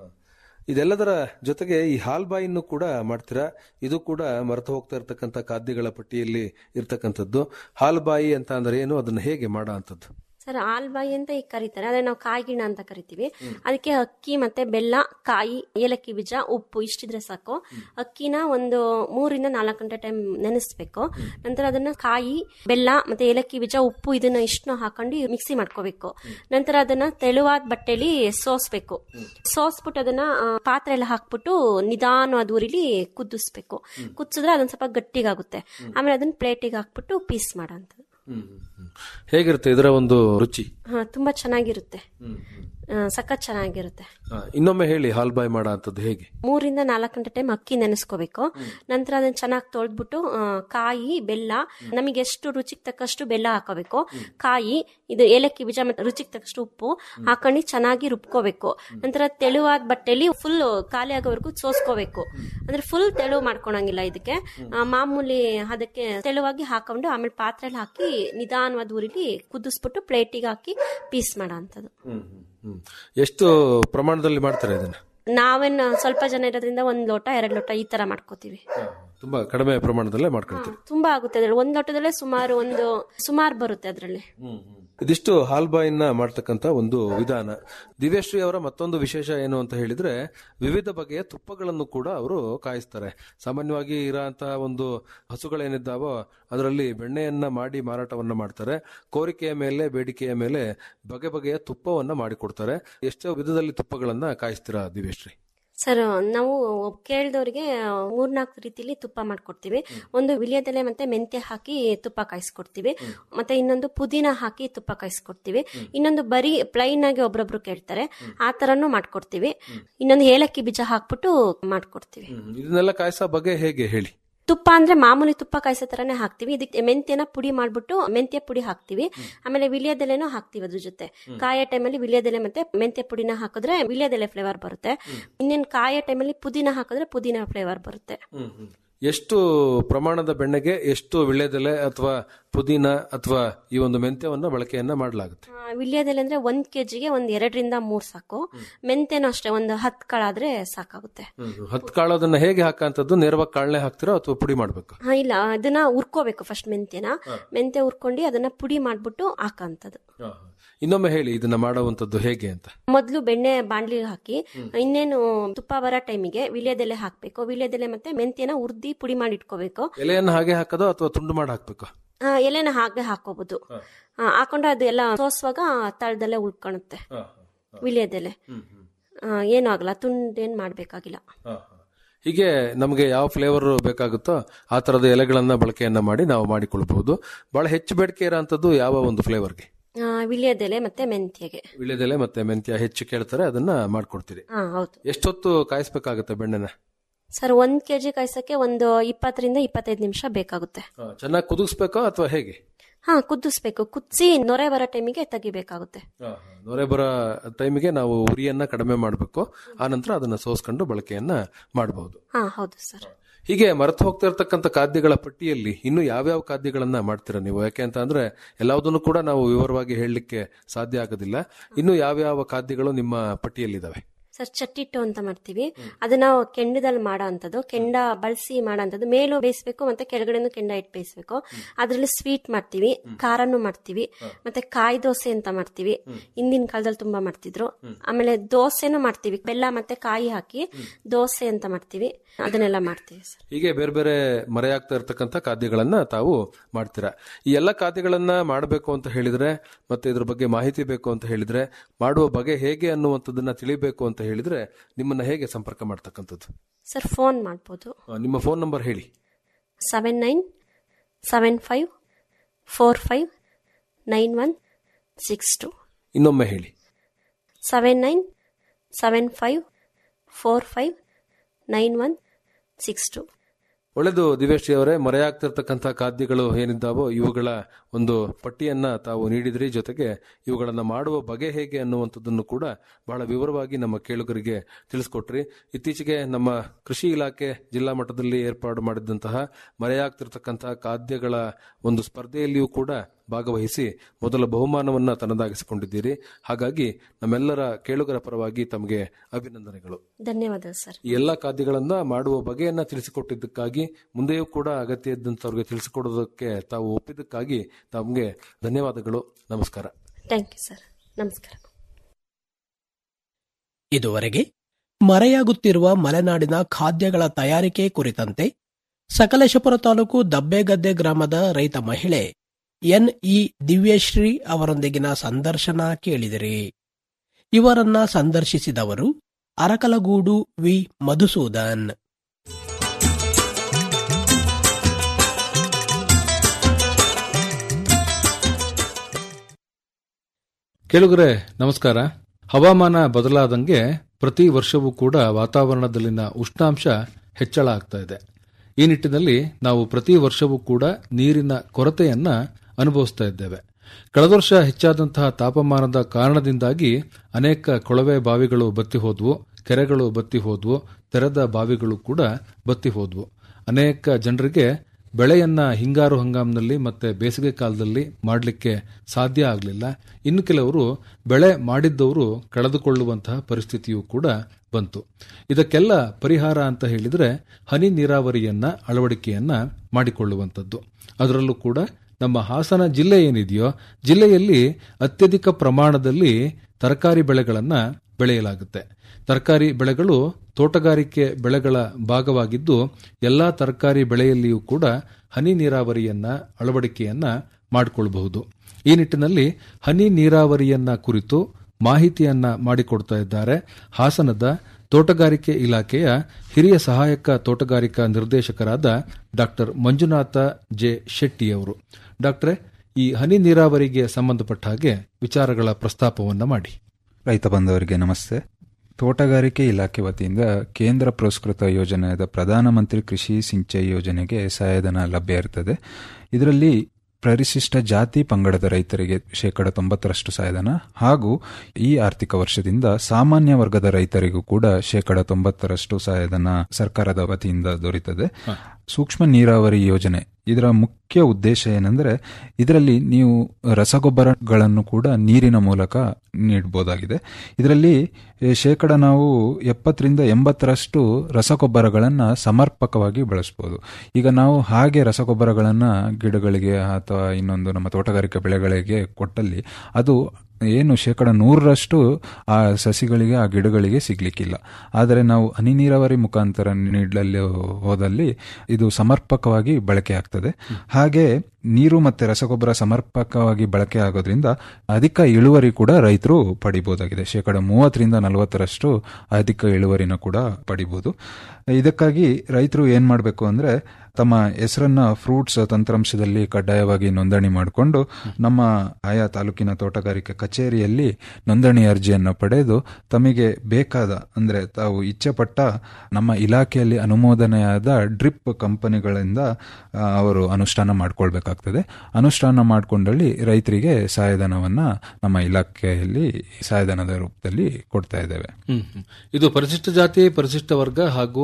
S13: ಇದೆಲ್ಲದರ ಜೊತೆಗೆ ಈ ಹಾಲ್ಬಾಯಿನ್ನು ಕೂಡ ಮಾಡ್ತೀರಾ ಇದು ಕೂಡ ಮರೆತು ಹೋಗ್ತಾ ಇರ್ತಕ್ಕಂಥ ಖಾದ್ಯಗಳ ಪಟ್ಟಿಯಲ್ಲಿ ಇರ್ತಕ್ಕಂಥದ್ದು ಹಾಲ್ಬಾಯಿ ಅಂತ ಅಂದ್ರೆ ಏನು ಅದನ್ನ ಹೇಗೆ ಮಾಡೋ ಅಂತದ್ದು
S14: ಸರ್ ಆಲ್ಬಾಯಿ ಅಂತ ಈಗ ಕರೀತಾರೆ ಅದೇ ನಾವು ಕಾಯಿಗಿಣ ಅಂತ ಕರಿತೀವಿ ಅದಕ್ಕೆ ಅಕ್ಕಿ ಮತ್ತೆ ಬೆಲ್ಲ ಕಾಯಿ ಏಲಕ್ಕಿ ಬೀಜ ಉಪ್ಪು ಇಷ್ಟಿದ್ರೆ ಸಾಕು ಅಕ್ಕಿನ ಒಂದು ಮೂರಿಂದ ನಾಲ್ಕು ಗಂಟೆ ಟೈಮ್ ನೆನೆಸ್ಬೇಕು ನಂತರ ಅದನ್ನ ಕಾಯಿ ಬೆಲ್ಲ ಮತ್ತೆ ಏಲಕ್ಕಿ ಬೀಜ ಉಪ್ಪು ಇದನ್ನ ಇಷ್ಟನ್ನು ಹಾಕೊಂಡು ಮಿಕ್ಸಿ ಮಾಡ್ಕೋಬೇಕು ನಂತರ ಅದನ್ನ ತೆಳುವಾದ ಬಟ್ಟೆಲಿ ಸೋಸ್ಬೇಕು ಸೋಸ್ಬಿಟ್ಟು ಅದನ್ನ ಆ, ಪಾತ್ರೆ ಎಲ್ಲ ಹಾಕ್ಬಿಟ್ಟು ನಿಧಾನವಾದ ಊರಿಲಿ ಕುದಿಸ್ಬೇಕು ಕುದಿಸಿದ್ರೆ ಅದೊಂದ್ ಸ್ವಲ್ಪ ಗಟ್ಟಿಗಾಗುತ್ತೆ ಆಮೇಲೆ ಅದನ್ನ ಪ್ಲೇಟಿಗೆ ಹಾಕ್ಬಿಟ್ಟು ಪೀಸ್ ಮಾಡೋಂಥದ್ದು
S13: ಹೇಗಿರುತ್ತೆ ಇದರ ಒಂದು ರುಚಿ
S14: ಹಾ ತುಂಬಾ ಚೆನ್ನಾಗಿರುತ್ತೆ ಆ, ಸಖತ್ ಚೆನ್ನಾಗಿರುತ್ತೆ
S13: ಆ, ಇನ್ನೊಮ್ಮೆ ಹೇಳಿ ಹಾಲ್ಬಾಯಿ ಮಾಡೋ ಅಂತದ್ದು ಹೇಗೆ
S14: ಮೂರಿಂದ ನಾಲ್ಕು ಗಂಟೆ ಟೈಮ್ ಅಕ್ಕಿ ನೆನೆಸ್ಕೋಬೇಕು ನಂತರ ಅದನ್ನ ಚೆನ್ನಾಗಿ ತೊಳೆದ್ಬಿಟ್ಟು ಆ, ಕಾಯಿ ಬೆಲ್ಲ ನಮಗೆ ಎಷ್ಟು ರುಚಿಗೆ ತಕ್ಕಷ್ಟು ಬೆಲ್ಲ ಹಾಕೋಬೇಕು ಕಾಯಿ ಇದು ಏಲಕ್ಕಿ ಬೀಜ ಮತ್ತೆ ರುಚಿಗೆ ತಕ್ಕಷ್ಟು ಉಪ್ಪು ಹಾಕೊಂಡು ಚೆನ್ನಾಗಿ ರುಬ್ಕೋಬೇಕು ನಂತರ ತೆಳುವಾದ ಬಟ್ಟೆಲಿ ಫುಲ್ ಖಾಲಿ ಆಗೋವರೆಗೂ ಸೋಸ್ಕೋಬೇಕು ಅಂದ್ರೆ ಫುಲ್ ತೆಳು ಮಾಡ್ಕೊಳಂಗಿಲ್ಲ ಇದಕ್ಕೆ ಆ, ಮಾಮೂಲಿ ಅದಕ್ಕೆ ತೆಳುವಾಗಿ ಹಾಕೊಂಡು ಆಮೇಲೆ ಪಾತ್ರೆಲಿ ಹಾಕಿ ನಿಧಾನವಾದ ಊರಿಗೆ ಕುದಿಸ್ಬಿಟ್ಟು ಪ್ಲೇಟಿಗೆ ಹಾಕಿ ಪೀಸ್ ಮಾಡೋ ಅಂಥದ್ದು
S13: ಹ್ಮ್. ಎಷ್ಟು ಪ್ರಮಾಣದಲ್ಲಿ ಮಾಡ್ತಾರೆ ಇದನ್ನ
S14: ನಾವೇನ್ ಸ್ವಲ್ಪ ಜನ ಇರೋದ್ರಿಂದ ಒಂದ್ ಲೋಟ ಎರಡ್ ಲೋಟ ಈ ತರ ಮಾಡ್ಕೋತೀವಿ
S13: ತುಂಬಾ ಕಡಿಮೆ ಪ್ರಮಾಣದಲ್ಲೇ ಮಾಡ್ಕೊಳ್ತೀರಿ
S14: ತುಂಬಾ ಆಗುತ್ತೆ ಅದ್ರಲ್ಲಿ ಒಂದ್ ಲೋಟದಲ್ಲೇ ಸುಮಾರು ಒಂದು ಸುಮಾರು ಬರುತ್ತೆ ಅದ್ರಲ್ಲಿ
S13: ಇದಿಷ್ಟು ಹಾಲ್ಬಾಯಿನ ಮಾಡ್ತಕ್ಕಂತ ಒಂದು ವಿಧಾನ ದಿವ್ಯಶ್ರೀ ಅವರ ಮತ್ತೊಂದು ವಿಶೇಷ ಏನು ಅಂತ ಹೇಳಿದ್ರೆ ವಿವಿಧ ಬಗೆಯ ತುಪ್ಪಗಳನ್ನು ಕೂಡ ಅವರು ಕಾಯಿಸ್ತಾರೆ ಸಾಮಾನ್ಯವಾಗಿ ಇರೋಂತಹ ಒಂದು ಹಸುಗಳೇನಿದ್ದಾವೋ ಅದರಲ್ಲಿ ಬೆಣ್ಣೆಯನ್ನ ಮಾಡಿ ಮಾರಾಟವನ್ನ ಮಾಡ್ತಾರೆ ಕೋರಿಕೆಯ ಮೇಲೆ ಬೇಡಿಕೆಯ ಮೇಲೆ ಬಗೆ ಬಗೆಯ ತುಪ್ಪವನ್ನ ಮಾಡಿಕೊಡ್ತಾರೆ ಎಷ್ಟೋ ವಿಧದಲ್ಲಿ ತುಪ್ಪಗಳನ್ನ ಕಾಯಿಸ್ತೀರಾ ದಿವ್ಯಶ್ರೀ
S14: ಸರ್ ನಾವು ಕೇಳಿದವ್ರಿಗೆ ಮೂರ್ನಾಲ್ಕು ರೀತಿಲಿ ತುಪ್ಪ ಮಾಡ್ಕೊಡ್ತೀವಿ ಒಂದು ವಿಲಿಯದೆಲೆ ಮತ್ತೆ ಮೆಂತ್ಯ ಹಾಕಿ ತುಪ್ಪ ಕಾಯಿಸ್ಕೊಡ್ತೀವಿ ಮತ್ತೆ ಇನ್ನೊಂದು ಪುದೀನ ಹಾಕಿ ತುಪ್ಪ ಕಾಯಿಸ್ಕೊಡ್ತೀವಿ ಇನ್ನೊಂದು ಬರೀ ಪ್ಲೈನ್ ಆಗಿ ಒಬ್ರೊಬ್ರು ಕೇಳ್ತಾರೆ ಆ ತರನು ಮಾಡ್ಕೊಡ್ತೀವಿ ಇನ್ನೊಂದು ಏಲಕ್ಕಿ ಬೀಜ ಹಾಕ್ಬಿಟ್ಟು ಮಾಡ್ಕೊಡ್ತೀವಿ
S13: ಇದನ್ನೆಲ್ಲ ಕಾಯಿಸೋ ಬಗ್ಗೆ ಹೇಗೆ ಹೇಳಿ
S14: ತುಪ್ಪ ಅಂದ್ರೆ ಮಾಮೂಲಿ ತುಪ್ಪ ಕಾಯಿಸೋ ತರನೇ ಹಾಕ್ತಿವಿ ಇದಕ್ಕೆ ಮೆಂತ್ಯನ ಪುಡಿ ಮಾಡ್ಬಿಟ್ಟು ಮೆಂತ್ಯ ಪುಡಿ ಹಾಕ್ತಿವಿ ಆಮೇಲೆ ವಿಲಿಯದೆಲೆನೂ ಹಾಕ್ತಿವಿ ಅದ್ರ ಜೊತೆ ಕಾಯೋ ಟೈಮಲ್ಲಿ ವಿಲಿಯದೆಲೆ ಮತ್ತೆ ಮೆಂತ್ಯ ಪುಡಿನ ಹಾಕಿದ್ರೆ ವಿಲಿಯದೆಲೆ ಫ್ಲೇವರ್ ಬರುತ್ತೆ ಇನ್ನೇನು ಕಾಯೋ ಟೈಮಲ್ಲಿ ಪುದೀನ ಹಾಕಿದ್ರೆ ಪುದೀನ ಫ್ಲೇವರ್ ಬರುತ್ತೆ
S13: ಎಷ್ಟು ಪ್ರಮಾಣದ ಬೆಣ್ಣೆಗೆ ಎಷ್ಟು ವಿಳ್ಯದೆಲೆ ಅಥವಾ ಪುದೀನ ಅಥವಾ ಈ ಒಂದು ಮೆಂತ್ಯವನ್ನ ಬಳಕೆಯನ್ನ ಮಾಡಲಾಗುತ್ತೆ
S14: ಆ, ವಿಳ್ಯದೆಲೆ ಅಂದ್ರೆ ಒಂದ್ ಕೆಜಿಗೆ ಒಂದ್ ಎರಡರಿಂದ ಮೂರ್ ಸಾಕು ಮೆಂತ್ಯನೂ ಅಷ್ಟೇ ಒಂದು ಹತ್ ಕಾಳಾದ್ರೆ ಸಾಕಾಗುತ್ತೆ
S13: ಹತ್ತು ಕಾಳೋದನ್ನ ಹೇಗೆ ಹಾಕಂತದ್ದು ನೇರವಾಗಿ ಕಾಳನೆ ಹಾಕ್ತೀರಾ ಅಥವಾ ಪುಡಿ ಮಾಡ್ಬೇಕು
S14: ಹಾ ಇಲ್ಲ ಅದನ್ನ ಹುರ್ಕೋಬೇಕು ಫಸ್ಟ್ ಮೆಂತ್ಯನ ಮೆಂತ್ಯ ಹುರ್ಕೊಂಡು ಅದನ್ನ ಪುಡಿ ಮಾಡ್ಬಿಟ್ಟು ಹಾಕಂತದ್ದು
S13: ಇನ್ನೊಮ್ಮೆ ಹೇಳಿ ಇದನ್ನ ಮಾಡುವಂತದ್ದು ಹೇಗೆ ಅಂತ
S14: ಮೊದಲು ಬೆಣ್ಣೆ ಬಾಣ್ಲಿ ಹಾಕಿ ಇನ್ನೇನು ತುಪ್ಪ ಬರೋ ಟೈಮಿಗೆ ವಿಳ್ಯದೆಲೆ ಹಾಕ್ಬೇಕು ವಿಳ್ಯದೆಲೆ ಮತ್ತೆ ಮೆಂತ್ಯನ ಉರ್ದಿ ಪುಡಿ ಮಾಡಿ ಇಟ್ಕೋಬೇಕು
S13: ಎಲೆಯನ್ನ ಹಾಗೆ ಹಾಕೋದು ಅಥವಾ ತುಂಡು ಮಾಡಿ ಹಾಕ್ಬೇಕು
S14: ಆ, ಎಲೆನ ಹಾಗೆ ಹಾಕೋಬಹುದು ಆ, ಹಾಕೊಂಡು ಅದು ಎಲ್ಲ ಸೋಸುವಾಗ ತಳದಲ್ಲೇ ಉಳ್ಕೊಳುತ್ತೆ ವಿಳ್ಯದೆಲೆ ಆ, ಏನೂ ಆಗಲ್ಲ ತುಂಡೇನ್ ಮಾಡ್ಬೇಕಾಗಿಲ್ಲ
S13: ಹೀಗೆ ನಮಗೆ ಯಾವ ಫ್ಲೇವರ್ ಬೇಕಾಗುತ್ತೋ ಆ ತರದ ಎಲೆಗಳನ್ನ ಬಳಕೆಯನ್ನ ಮಾಡಿ ನಾವು ಮಾಡಿಕೊಳ್ಬಹುದು ಬಹಳ ಹೆಚ್ಚು ಬೇಡಿಕೆ ಇರೋಂಥದ್ದು ಯಾವ ಒಂದು ಫ್ಲೇವರ್ಗೆ
S14: ಆ, ವಿಳ್ಯದೆಲೆ ಮತ್ತೆ ಮೆಂತ್ಯಗೆ
S13: ವಿಳ್ಯದೆಲೆ ಮತ್ತೆ ಮೆಂತ್ಯ ಹೆಚ್ಚು ಕೇಳ್ತಾರೆ ಅದನ್ನ ಮಾಡ್ಕೊಡ್ತೀರಿ
S14: ಹಾ ಹೌದು
S13: ಎಷ್ಟೊತ್ತು ಕಾಯಿಸ್ಬೇಕಾಗುತ್ತೆ ಬೆಣ್ಣೆನ
S14: ಸರ್ ಒಂದ್ ಕೆಜಿ ಕಾಯ್ಸಕ್ಕೆ ಒಂದು ಇಪ್ಪತ್ತರಿಂದ ಇಪ್ಪತ್ತೈದು ನಿಮಿಷ ಬೇಕಾಗುತ್ತೆ
S13: ಚೆನ್ನಾಗಿ ಕುದಿಸ್ಬೇಕಾ ಅಥವಾ ಹೇಗೆ
S14: ಹಾ ಕುದಿಸ್ಬೇಕು ಕುದಿಸಿ ನೊರೆ ಬರೋ ಟೈಮಿಗೆ ತೆಗಿಬೇಕಾಗುತ್ತೆ
S13: ನೊರೆ ಬರೋ ಟೈಮಿಗೆ ನಾವು ಉರಿಯನ್ನ ಕಡಿಮೆ ಮಾಡಬೇಕು ಆ ನಂತರ ಅದನ್ನ ಸೋಸ್ಕೊಂಡು ಬಳಕೆಯನ್ನ ಮಾಡಬಹುದು
S14: ಹಾ ಹೌದು ಸರ್
S13: ಹೀಗೆ ಮರೆತು ಹೋಗ್ತಾ ಇರ್ತಕ್ಕಂಥ ಖಾದ್ಯಗಳ ಪಟ್ಟಿಯಲ್ಲಿ ಇನ್ನು ಯಾವ್ಯಾವ ಖಾದ್ಯಗಳನ್ನ ಮಾಡ್ತೀರಾ ನೀವು ಯಾಕೆ ಅಂತ ಅಂದ್ರೆ ಎಲ್ಲವುದನ್ನು ಕೂಡ ನಾವು ವಿವರವಾಗಿ ಹೇಳಲಿಕ್ಕೆ ಸಾಧ್ಯ ಆಗೋದಿಲ್ಲ ಇನ್ನು ಯಾವ್ಯಾವ ಖಾದ್ಯಗಳು ನಿಮ್ಮ ಪಟ್ಟಿಯಲ್ಲಿದ್ದಾವೆ
S14: ಸರ್ ಚಟ್ಟಿಟ್ಟು ಅಂತ ಮಾಡ್ತೀವಿ ಅದನ್ನ ಕೆಂಡದಲ್ಲಿ ಮಾಡೋ ಅಂಥದ್ದು ಕೆಂಡ ಬಳಸಿ ಮಾಡೋ ಅಂಥದ್ದು ಮೇಲೂ ಬೇಯಿಸ್ಬೇಕು ಮತ್ತೆ ಕೆಳಗಡೆನೂ ಕೆಂಡ ಇಟ್ಟು ಬೇಯಿಸ್ಬೇಕು ಅದ್ರಲ್ಲಿ ಸ್ವೀಟ್ ಮಾಡ್ತೀವಿ ಖಾರನು ಮಾಡ್ತೀವಿ ಮತ್ತೆ ಕಾಯಿ ದೋಸೆ ಅಂತ ಮಾಡ್ತೀವಿ ಹಿಂದಿನ ಕಾಲದಲ್ಲಿ ತುಂಬಾ ಮಾಡ್ತಿದ್ರು ಆಮೇಲೆ ದೋಸೆನೂ ಮಾಡ್ತೀವಿ ಬೆಲ್ಲ ಮತ್ತೆ ಕಾಯಿ ಹಾಕಿ ದೋಸೆ ಅಂತ ಮಾಡ್ತೀವಿ ಅದನ್ನೆಲ್ಲ ಮಾಡ್ತೀವಿ ಸರ್
S13: ಹೀಗೆ ಬೇರೆ ಬೇರೆ ಮರೆಯಾಗ್ತಾ ಇರ್ತಕ್ಕಂಥ ಖಾದ್ಯಗಳನ್ನ ತಾವು ಮಾಡ್ತೀರಾ ಈ ಎಲ್ಲ ಖಾದ್ಯಗಳನ್ನ ಮಾಡಬೇಕು ಅಂತ ಹೇಳಿದ್ರೆ ಮತ್ತೆ ಇದ್ರ ಬಗ್ಗೆ ಮಾಹಿತಿ ಬೇಕು ಅಂತ ಹೇಳಿದ್ರೆ ಮಾಡುವ ಬಗೆ ಹೇಗೆ ಅನ್ನುವಂಥದ್ದನ್ನ ತಿಳಿಬೇಕು ಅಂತ ಹೇಳಿದ್ರೆ ನಿಮ್ಮನ್ನ ಹೇಗೆ ಸಂಪರ್ಕ ಮಾಡ್ತಕ್ಕಂಥದ್ದು
S14: ಸರ್ ಫೋನ್ ಮಾಡ್ಬೋದು
S13: ಆ, ನಿಮ್ಮ ಫೋನ್ ನಂಬರ್ ಹೇಳಿ
S14: seven nine seven five four five nine one six two
S13: ಇನ್ನೊಮ್ಮೆ ಹೇಳಿ
S14: seven nine seven five four five nine one six two
S13: ಒಳ್ಳೆದು ದಿವೇಶ್ರೀ ಅವರೇ ಮರೆಯಾಗ್ತಿರ್ತಕ್ಕಂಥ ಖಾದ್ಯಗಳು ಏನಿದ್ದಾವೋ ಇವುಗಳ ಒಂದು ಪಟ್ಟಿಯನ್ನ ತಾವು ನೀಡಿದ್ರಿ ಜೊತೆಗೆ ಇವುಗಳನ್ನ ಮಾಡುವ ಬಗೆ ಹೇಗೆ ಅನ್ನುವಂಥದ್ದನ್ನು ಕೂಡ ಬಹಳ ವಿವರವಾಗಿ ನಮ್ಮ ಕೇಳುಗರಿಗೆ ತಿಳಿಸ್ಕೊಟ್ರಿ ಇತ್ತೀಚೆಗೆ ನಮ್ಮ ಕೃಷಿ ಇಲಾಖೆ ಜಿಲ್ಲಾ ಮಟ್ಟದಲ್ಲಿ ಏರ್ಪಾಡು ಮಾಡಿದಂತಹ ಮರೆಯಾಗ್ತಿರ್ತಕ್ಕಂತಹ ಖಾದ್ಯಗಳ ಒಂದು ಸ್ಪರ್ಧೆಯಲ್ಲಿಯೂ ಕೂಡ ಭಾಗವಹಿಸಿ ಮೊದಲ ಬಹುಮಾನವನ್ನ ತನ್ನದಾಗಿಸಿಕೊಂಡಿದ್ದೀರಿ ಹಾಗಾಗಿ ನಮ್ಮೆಲ್ಲರ ಕೇಳುಗರ ಪರವಾಗಿ ತಮಗೆ ಅಭಿನಂದನೆಗಳು
S14: ಧನ್ಯವಾದ ಸರ್
S13: ಈ ಎಲ್ಲಾ ಖಾದ್ಯಗಳನ್ನ ಮಾಡುವ ಬಗೆಯನ್ನ ತಿಳಿಸಿಕೊಟ್ಟಿದ್ದಕ್ಕಾಗಿ ಮುಂದೆಯೂ ಕೂಡ ಅಗತ್ಯ ಇದ್ದಂತವ್ರಿಗೆ ತಿಳಿಸಿಕೊಡೋದಕ್ಕೆ ತಾವು ಒಪ್ಪಿದ್ದಕ್ಕಾಗಿ ತಮಗೆ ಧನ್ಯವಾದಗಳು ನಮಸ್ಕಾರ
S14: ಥ್ಯಾಂಕ್ ಯು ಸರ್ ನಮಸ್ಕಾರ
S12: ಇದುವರೆಗೆ ಮರೆಯಾಗುತ್ತಿರುವ ಮಲೆನಾಡಿನ ಖಾದ್ಯಗಳ ತಯಾರಿಕೆ ಕುರಿತಂತೆ ಸಕಲೇಶಪುರ ತಾಲೂಕು ದಬ್ಬೆಗದ್ದೆ ಗ್ರಾಮದ ರೈತ ಮಹಿಳೆ ಎನ್ ಇ ದಿವ್ಯಶ್ರೀ ಅವರೊಂದಿಗಿನ ಸಂದರ್ಶನ ಕೇಳಿದಿರಿ ಇವರನ್ನ ಸಂದರ್ಶಿಸಿದವರು ಅರಕಲಗೂಡು ವಿ ಮಧುಸೂದನ್
S15: ಕೇಳುಗರೆ ನಮಸ್ಕಾರ ಹವಾಮಾನ ಬದಲಾದಂಗೆ ಪ್ರತಿ ವರ್ಷವೂ ಕೂಡ ವಾತಾವರಣದಲ್ಲಿನ ಉಷ್ಣಾಂಶ ಹೆಚ್ಚಳ ಆಗ್ತಾ ಇದೆ ಈ ನಿಟ್ಟಿನಲ್ಲಿ ನಾವು ಪ್ರತಿ ವರ್ಷವೂ ಕೂಡ ನೀರಿನ ಕೊರತೆಯನ್ನ ಅನುಭವಿಸ್ತಾ ಇದ್ದೇವೆ ಕಳೆದ ವರ್ಷ ಹೆಚ್ಚಾದಂತಹ ತಾಪಮಾನದ ಕಾರಣದಿಂದಾಗಿ ಅನೇಕ ಕೊಳವೆ ಬಾವಿಗಳು ಬತ್ತಿ ಹೋದ್ವು ಕೆರೆಗಳು ಬತ್ತಿ ಹೋದ್ವು ತೆರೆದ ಬಾವಿಗಳು ಕೂಡ ಬತ್ತಿ ಹೋದ್ವು ಅನೇಕ ಜನರಿಗೆ ಬೆಳೆಯನ್ನ ಹಿಂಗಾರು ಹಂಗಾಮಿನಲ್ಲಿ ಮತ್ತೆ ಬೇಸಿಗೆ ಕಾಲದಲ್ಲಿ ಮಾಡಲಿಕ್ಕೆ ಸಾಧ್ಯ ಆಗಲಿಲ್ಲ ಇನ್ನು ಕೆಲವರು ಬೆಳೆ ಮಾಡಿದ್ದವರು ಕಳೆದುಕೊಳ್ಳುವಂತಹ ಪರಿಸ್ಥಿತಿಯೂ ಕೂಡ ಬಂತು ಇದಕ್ಕೆಲ್ಲ ಪರಿಹಾರ ಅಂತ ಹೇಳಿದ್ರೆ ಹನಿ ನೀರಾವರಿಯನ್ನ ಅಳವಡಿಕೆಯನ್ನ ಮಾಡಿಕೊಳ್ಳುವಂಥದ್ದು ಅದರಲ್ಲೂ ಕೂಡ ನಮ್ಮ ಹಾಸನ ಜಿಲ್ಲೆ ಏನಿದೆಯೋ ಜಿಲ್ಲೆಯಲ್ಲಿ ಅತ್ಯಧಿಕ ಪ್ರಮಾಣದಲ್ಲಿ ತರಕಾರಿ ಬೆಳೆಗಳನ್ನ ಬೆಳೆಯಲಾಗುತ್ತೆ ತರಕಾರಿ ಬೆಳೆಗಳು ತೋಟಗಾರಿಕೆ ಬೆಳೆಗಳ ಭಾಗವಾಗಿದ್ದು ಎಲ್ಲಾ ತರಕಾರಿ ಬೆಳೆಯಲ್ಲಿಯೂ ಕೂಡ ಹನಿ ನೀರಾವರಿಯನ್ನ ಅಳವಡಿಕೆಯನ್ನ ಮಾಡಿಕೊಳ್ಳಬಹುದು ಈ ನಿಟ್ಟಿನಲ್ಲಿ ಹನಿ ನೀರಾವರಿಯನ್ನ ಕುರಿತು ಮಾಹಿತಿಯನ್ನ ಮಾಡಿಕೊಡ್ತಾ ಇದ್ದಾರೆ ಹಾಸನದ ತೋಟಗಾರಿಕೆ ಇಲಾಖೆಯ ಹಿರಿಯ ಸಹಾಯಕ ತೋಟಗಾರಿಕಾ ನಿರ್ದೇಶಕರಾದ ಡಾಕ್ಟರ್ ಮಂಜುನಾಥ ಜೆ ಶೆಟ್ಟಿಯವರು ಡಾಕ್ಟ್ರೆ ಈ ಹನಿ ನೀರಾವರಿಗೆ ಸಂಬಂಧಪಟ್ಟ ಹಾಗೆ ವಿಚಾರಗಳ ಪ್ರಸ್ತಾಪವನ್ನ ಮಾಡಿ
S16: ರೈತ ಬಾಂಧವರಿಗೆ ನಮಸ್ತೆ ತೋಟಗಾರಿಕೆ ಇಲಾಖೆ ವತಿಯಿಂದ ಕೇಂದ್ರ ಪುರಸ್ಕೃತ ಯೋಜನೆಯಾದ ಪ್ರಧಾನಮಂತ್ರಿ ಕೃಷಿ ಸಿಂಚೈ ಯೋಜನೆಗೆ ಸಹಾಯಧನ ಲಭ್ಯ ಇರ್ತದೆ ಇದರಲ್ಲಿ ಪರಿಶಿಷ್ಟ ಜಾತಿ ಪಂಗಡದ ರೈತರಿಗೆ ಶೇಕಡ ತೊಂಬತ್ತರಷ್ಟು ಸಹಾಯಧನ ಹಾಗೂ ಈ ಆರ್ಥಿಕ ವರ್ಷದಿಂದ ಸಾಮಾನ್ಯ ವರ್ಗದ ರೈತರಿಗೂ ಕೂಡ ಶೇಕಡ ತೊಂಬತ್ತರಷ್ಟು ಸಹಾಯಧನ ಸರ್ಕಾರದ ವತಿಯಿಂದ ದೊರೆಯುತ್ತದೆ ಸೂಕ್ಷ್ಮ ನೀರಾವರಿ ಯೋಜನೆ ಇದರ ಮುಖ್ಯ ಉದ್ದೇಶ ಏನಂದ್ರೆ ಇದರಲ್ಲಿ ನೀವು ರಸಗೊಬ್ಬರಗಳನ್ನು ಕೂಡ ನೀರಿನ ಮೂಲಕ ನೀಡಬಹುದಾಗಿದೆ ಇದರಲ್ಲಿ ಶೇಕಡ ನಾವು ಎಪ್ಪತ್ತರಿಂದ ಎಂಬತ್ತರಷ್ಟು ರಸಗೊಬ್ಬರಗಳನ್ನು ಸಮರ್ಪಕವಾಗಿ ಬಳಸಬಹುದು ಈಗ ನಾವು ಹಾಗೆ ರಸಗೊಬ್ಬರಗಳನ್ನು ಗಿಡಗಳಿಗೆ ಅಥವಾ ಇನ್ನೊಂದು ನಮ್ಮ ತೋಟಗಾರಿಕೆ ಬೆಳೆಗಳಿಗೆ ಕೊಟ್ಟಲ್ಲಿ ಅದು ಏನು ಶೇಕಡ ನೂರರಷ್ಟು ಆ ಸಸಿಗಳಿಗೆ ಆ ಗಿಡಗಳಿಗೆ ಸಿಗ್ಲಿಕ್ಕಿಲ್ಲ ಆದರೆ ನಾವು ಹನಿ ನೀರಾವರಿ ಮುಖಾಂತರ ನೀಡಲು ಹೋದಲ್ಲಿ ಇದು ಸಮರ್ಪಕವಾಗಿ ಬಳಕೆ ಆಗ್ತದೆ ಹಾಗೆ ನೀರು ಮತ್ತೆ ರಸಗೊಬ್ಬರ ಸಮರ್ಪಕವಾಗಿ ಬಳಕೆ ಆಗೋದ್ರಿಂದ ಅಧಿಕ ಇಳುವರಿ ಕೂಡ ರೈತರು ಪಡಿಬಹುದಾಗಿದೆ ಶೇಕಡ ಮೂವತ್ತರಿಂದ ನಲವತ್ತರಷ್ಟು ಅಧಿಕ ಇಳುವರಿನ ಕೂಡ ಪಡಿಬಹುದು ಇದಕ್ಕಾಗಿ ರೈತರು ಏನ್ ಮಾಡಬೇಕು ಅಂದ್ರೆ ತಮ್ಮ ಹೆಸರನ್ನ ಫ್ರೂಟ್ಸ್ ತಂತ್ರಾಂಶದಲ್ಲಿ ಕಡ್ಡಾಯವಾಗಿ ನೋಂದಣಿ ಮಾಡಿಕೊಂಡು ನಮ್ಮ ಆಯಾ ತಾಲೂಕಿನ ತೋಟಗಾರಿಕೆ ಕಚೇರಿಯಲ್ಲಿ ನೋಂದಣಿ ಅರ್ಜಿಯನ್ನು ಪಡೆದು ತಮಗೆ ಬೇಕಾದ ಅಂದ್ರೆ ತಾವು ಇಚ್ಛೆಪಟ್ಟ ನಮ್ಮ ಇಲಾಖೆಯಲ್ಲಿ ಅನುಮೋದನೆಯಾದ ಡ್ರಿಪ್ ಕಂಪನಿಗಳಿಂದ ಆ, ಅವರು ಅನುಷ್ಠಾನ ಮಾಡ್ಕೊಳ್ಬೇಕಾಗ್ತದೆ ಅನುಷ್ಠಾನ ಮಾಡಿಕೊಂಡಲ್ಲಿ ರೈತರಿಗೆ ಸಹಾಯಧನವನ್ನ ನಮ್ಮ ಇಲಾಖೆಯಲ್ಲಿ ಸಹಾಯಧನದ ರೂಪದಲ್ಲಿ ಕೊಡ್ತಾ ಇದ್ದೇವೆ
S15: ಹ್ಮ್ ಹ್ಮ್. ಇದು ಪರಿಶಿಷ್ಟ ಜಾತಿ ಪರಿಶಿಷ್ಟ ವರ್ಗ ಹಾಗೂ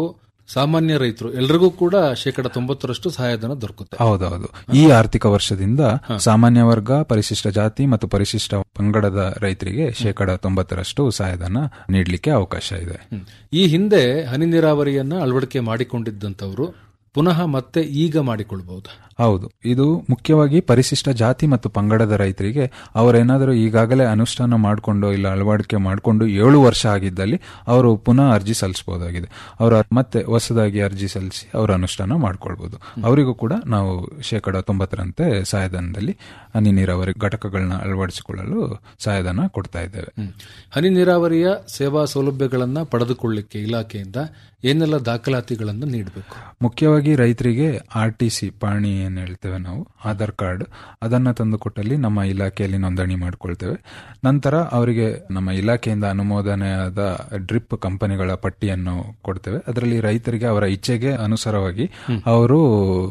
S15: ಸಾಮಾನ್ಯ ರೈತರು ಎಲ್ರಿಗೂ ಕೂಡ ಶೇಕಡ ತೊಂಬತ್ತರಷ್ಟು ಸಹಾಯಧನ ದೊರಕುತ್ತೆ
S16: ಹೌದೌದು ಈ ಆರ್ಥಿಕ ವರ್ಷದಿಂದ ಸಾಮಾನ್ಯ ವರ್ಗ ಪರಿಶಿಷ್ಟ ಜಾತಿ ಮತ್ತು ಪರಿಶಿಷ್ಟ ಪಂಗಡದ ರೈತರಿಗೆ ಶೇಕಡ ತೊಂಬತ್ತರಷ್ಟು ಸಹಾಯಧನ ನೀಡಲಿಕ್ಕೆ ಅವಕಾಶ ಇದೆ
S15: ಹ್ಮ್. ಈ ಹಿಂದೆ ಹನಿ ನೀರಾವರಿಯನ್ನ ಅಳವಡಿಕೆ ಮಾಡಿಕೊಂಡಿದ್ದಂತವರು ಪುನಃ ಮತ್ತೆ ಈಗ ಮಾಡಿಕೊಳ್ಬಹುದು
S16: ಹೌದು ಇದು ಮುಖ್ಯವಾಗಿ ಪರಿಶಿಷ್ಟ ಜಾತಿ ಮತ್ತು ಪಂಗಡದ ರೈತರಿಗೆ ಅವರೇನಾದರೂ ಈಗಾಗಲೇ ಅನುಷ್ಠಾನ ಮಾಡಿಕೊಂಡು ಇಲ್ಲ ಅಳವಡಿಕೆ ಮಾಡಿಕೊಂಡು ಏಳು ವರ್ಷ ಆಗಿದ್ದಲ್ಲಿ ಅವರು ಪುನಃ ಅರ್ಜಿ ಸಲ್ಲಿಸಬಹುದಾಗಿದೆ ಅವರು ಮತ್ತೆ ಹೊಸದಾಗಿ ಅರ್ಜಿ ಸಲ್ಲಿಸಿ ಅವರು ಅನುಷ್ಠಾನ ಮಾಡ್ಕೊಳ್ಬಹುದು ಅವರಿಗೂ ಕೂಡ ನಾವು ಶೇಕಡ ತೊಂಬತ್ತರಂತೆ ಸಹಾಯಧನದಲ್ಲಿ ಹನಿ ನೀರಾವರಿ ಘಟಕಗಳನ್ನ ಅಳವಡಿಸಿಕೊಳ್ಳಲು ಸಹಾಯಧನ ಕೊಡ್ತಾ ಇದ್ದೇವೆ
S15: ಹ್ಮ್. ಹನಿ ನೀರಾವರಿಯ ಸೇವಾ ಸೌಲಭ್ಯಗಳನ್ನ ಪಡೆದುಕೊಳ್ಳಿಕ್ಕೆ ಇಲಾಖೆಯಿಂದ ಏನೆಲ್ಲ ದಾಖಲಾತಿಗಳನ್ನು ನೀಡಬೇಕು
S16: ಮುಖ್ಯವಾಗಿ ರೈತರಿಗೆ ಆರ್ ಟಿ ಸಿ ಪಾಣಿ ಏನ್ ಹೇಳ್ತೇವೆ ನಾವು ಆಧಾರ್ ಕಾರ್ಡ್ ಅದನ್ನ ತಂದು ಕೊಟ್ಟಲ್ಲಿ ನಮ್ಮ ಇಲಾಖೆಯಲ್ಲಿ ನೋಂದಣಿ ಮಾಡ್ಕೊಳ್ತೇವೆ ನಂತರ ಅವರಿಗೆ ನಮ್ಮ ಇಲಾಖೆಯಿಂದ ಅನುಮೋದನೆಯಾದ ಡ್ರಿಪ್ ಕಂಪನಿಗಳ ಪಟ್ಟಿಯನ್ನು ಕೊಡ್ತೇವೆ ಅದರಲ್ಲಿ ರೈತರಿಗೆ ಅವರ ಇಚ್ಛೆಗೆ ಅನುಸಾರವಾಗಿ ಅವರು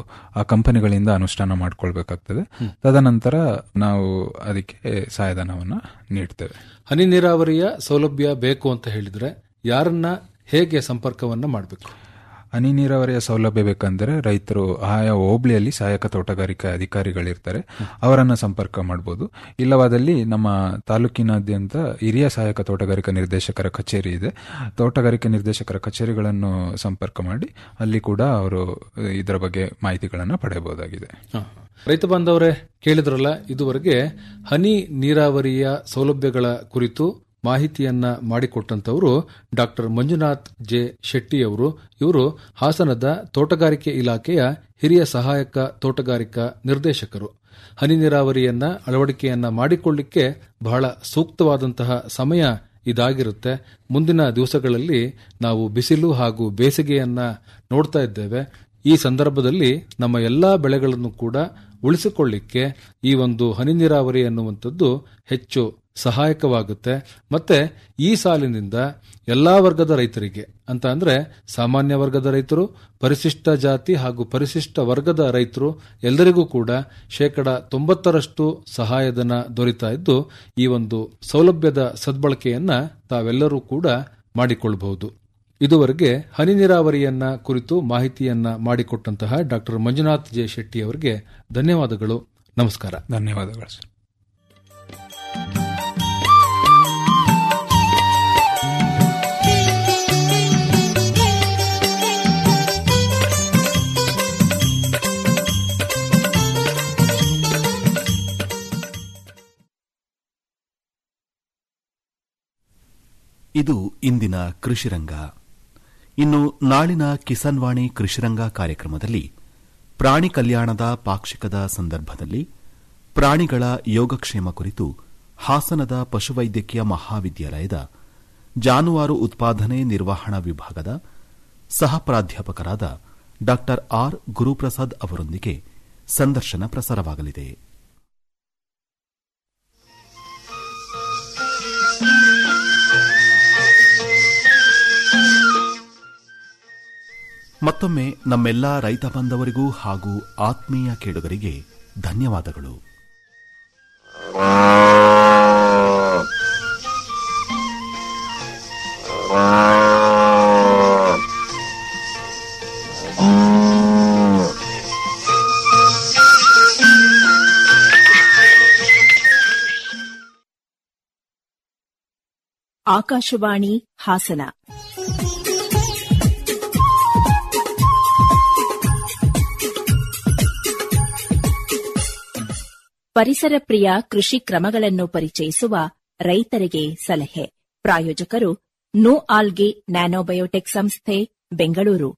S16: ಆ ಕಂಪನಿಗಳಿಂದ ಅನುಷ್ಠಾನ ಮಾಡ್ಕೊಳ್ಬೇಕಾಗ್ತದೆ ತದನಂತರ ನಾವು ಅದಕ್ಕೆ ಸಹಾಯಧನವನ್ನ ನೀಡ್ತೇವೆ
S15: ಹನಿ ನೀರಾವರಿಯ ಸೌಲಭ್ಯ ಬೇಕು ಅಂತ ಹೇಳಿದ್ರೆ ಯಾರನ್ನ ಹೇಗೆ ಸಂಪರ್ಕವನ್ನ ಮಾಡಬೇಕು
S16: ಹನಿ ನೀರಾವರಿಯ ಸೌಲಭ್ಯ ಬೇಕಂದ್ರೆ ರೈತರು ಆಯಾ ಹೋಬಳಿಯಲ್ಲಿ ಸಹಾಯಕ ತೋಟಗಾರಿಕಾ ಅಧಿಕಾರಿಗಳಿರ್ತಾರೆ ಅವರನ್ನ ಸಂಪರ್ಕ ಮಾಡಬಹುದು ಇಲ್ಲವಾದಲ್ಲಿ ನಮ್ಮ ತಾಲೂಕಿನಾದ್ಯಂತ ಹಿರಿಯ ಸಹಾಯಕ ತೋಟಗಾರಿಕಾ ನಿರ್ದೇಶಕರ ಕಚೇರಿ ಇದೆ ತೋಟಗಾರಿಕಾ ನಿರ್ದೇಶಕರ ಕಚೇರಿಗಳನ್ನು ಸಂಪರ್ಕ ಮಾಡಿ ಅಲ್ಲಿ ಕೂಡ ಅವರು ಇದರ ಬಗ್ಗೆ ಮಾಹಿತಿಗಳನ್ನು ಪಡೆಯಬಹುದಾಗಿದೆ
S15: ಹ. ರೈತ ಬಾಂಧವರೇ ಕೇಳಿದ್ರಲ್ಲ ಇದುವರೆಗೆ ಹನಿ ನೀರಾವರಿಯ ಸೌಲಭ್ಯಗಳ ಕುರಿತು ಮಾಹಿತಿಯನ್ನ ಮಾಡಿಕೊಟ್ಟಂತವರು ಡಾಕ್ಟರ್ ಮಂಜುನಾಥ್ ಜೆ ಶೆಟ್ಟಿ ಅವರು ಇವರು ಹಾಸನದ ತೋಟಗಾರಿಕೆ ಇಲಾಖೆಯ ಹಿರಿಯ ಸಹಾಯಕ ತೋಟಗಾರಿಕಾ ನಿರ್ದೇಶಕರು ಹನಿ ನೀರಾವರಿಯನ್ನ ಅಳವಡಿಕೆಯನ್ನ ಮಾಡಿಕೊಳ್ಳಿಕ್ಕೆ ಬಹಳ ಸೂಕ್ತವಾದಂತಹ ಸಮಯ ಇದಾಗಿರುತ್ತೆ ಮುಂದಿನ ದಿವಸಗಳಲ್ಲಿ ನಾವು ಬಿಸಿಲು ಹಾಗೂ ಬೇಸಿಗೆಯನ್ನ ನೋಡ್ತಾ ಇದ್ದೇವೆ ಈ ಸಂದರ್ಭದಲ್ಲಿ ನಮ್ಮ ಎಲ್ಲಾ ಬೆಳೆಗಳನ್ನು ಕೂಡ ಉಳಿಸಿಕೊಳ್ಳಿಕ್ಕೆ ಈ ಒಂದು ಹನಿ ನೀರಾವರಿ ಅನ್ನುವಂಥದ್ದು ಹೆಚ್ಚು ಸಹಾಯಕವಾಗುತ್ತೆ ಮತ್ತೆ ಈ ಸಾಲಿನಿಂದ ಎಲ್ಲಾ ವರ್ಗದ ರೈತರಿಗೆ ಅಂತ ಅಂದ್ರೆ ಸಾಮಾನ್ಯ ವರ್ಗದ ರೈತರು ಪರಿಶಿಷ್ಟ ಜಾತಿ ಹಾಗೂ ಪರಿಶಿಷ್ಟ ವರ್ಗದ ರೈತರು ಎಲ್ಲರಿಗೂ ಕೂಡ ಶೇಕಡ ತೊಂಬತ್ತರಷ್ಟು ಸಹಾಯಧನ ದೊರೀತಾ ಇದ್ದು ಈ ಒಂದು ಸೌಲಭ್ಯದ ಸದ್ಬಳಕೆಯನ್ನ ತಾವೆಲ್ಲರೂ ಕೂಡ ಮಾಡಿಕೊಳ್ಳಬಹುದು ಇದುವರೆಗೆ ಹನಿ ನೀರಾವರಿಯನ್ನ ಕುರಿತು ಮಾಹಿತಿಯನ್ನ ಮಾಡಿಕೊಟ್ಟಂತಹ ಡಾಕ್ಟರ್ ಮಂಜುನಾಥ್ ಜೆ ಶೆಟ್ಟಿ ಅವರಿಗೆ ಧನ್ಯವಾದಗಳು ನಮಸ್ಕಾರ
S16: ಧನ್ಯವಾದಗಳು ಸರ್
S2: ಇದು ಇಂದಿನ ಕೃಷಿರಂಗ ಇನ್ನು ನಾಳಿನ ಕಿಸಾನ್ವಾಣಿ ಕೃಷಿರಂಗ ಕಾರ್ಯಕ್ರಮದಲ್ಲಿ ಪ್ರಾಣಿ ಕಲ್ಯಾಣದ ಪಾಕ್ಷಿಕದ ಸಂದರ್ಭದಲ್ಲಿ ಪ್ರಾಣಿಗಳ ಯೋಗಕ್ಷೇಮ ಕುರಿತು ಹಾಸನದ ಪಶುವೈದ್ಯಕೀಯ ಮಹಾವಿದ್ಯಾಲಯದ ಜಾನುವಾರು ಉತ್ಪಾದನೆ ನಿರ್ವಹಣಾ ವಿಭಾಗದ ಸಹ ಪ್ರಾಧ್ಯಾಪಕರಾದ ಡಾ ಆರ್ ಗುರುಪ್ರಸಾದ್ ಅವರೊಂದಿಗೆ ಸಂದರ್ಶನ ಪ್ರಸಾರವಾಗಲಿದೆ ಮತ್ತೊಮ್ಮೆ ನಮ್ಮೆಲ್ಲ ರೈತ ಬಾಂಧವರಿಗೂ ಹಾಗೂ ಆತ್ಮೀಯ ಕೇಳುಗರಿಗೆ ಧನ್ಯವಾದಗಳು
S17: ಆಕಾಶವಾಣಿ ಹಾಸನ ಪರಿಸರ ಪ್ರಿಯ ಕೃಷಿ ಕ್ರಮಗಳನ್ನು ಪರಿಚಯಿಸುವ ರೈತರಿಗೆ ಸಲಹೆ ಪ್ರಾಯೋಜಕರು ನೋ ಆಲ್ಗೆ ನ್ಯಾನೋಬಯೋಟೆಕ್ ಸಂಸ್ಥೆ ಬೆಂಗಳೂರು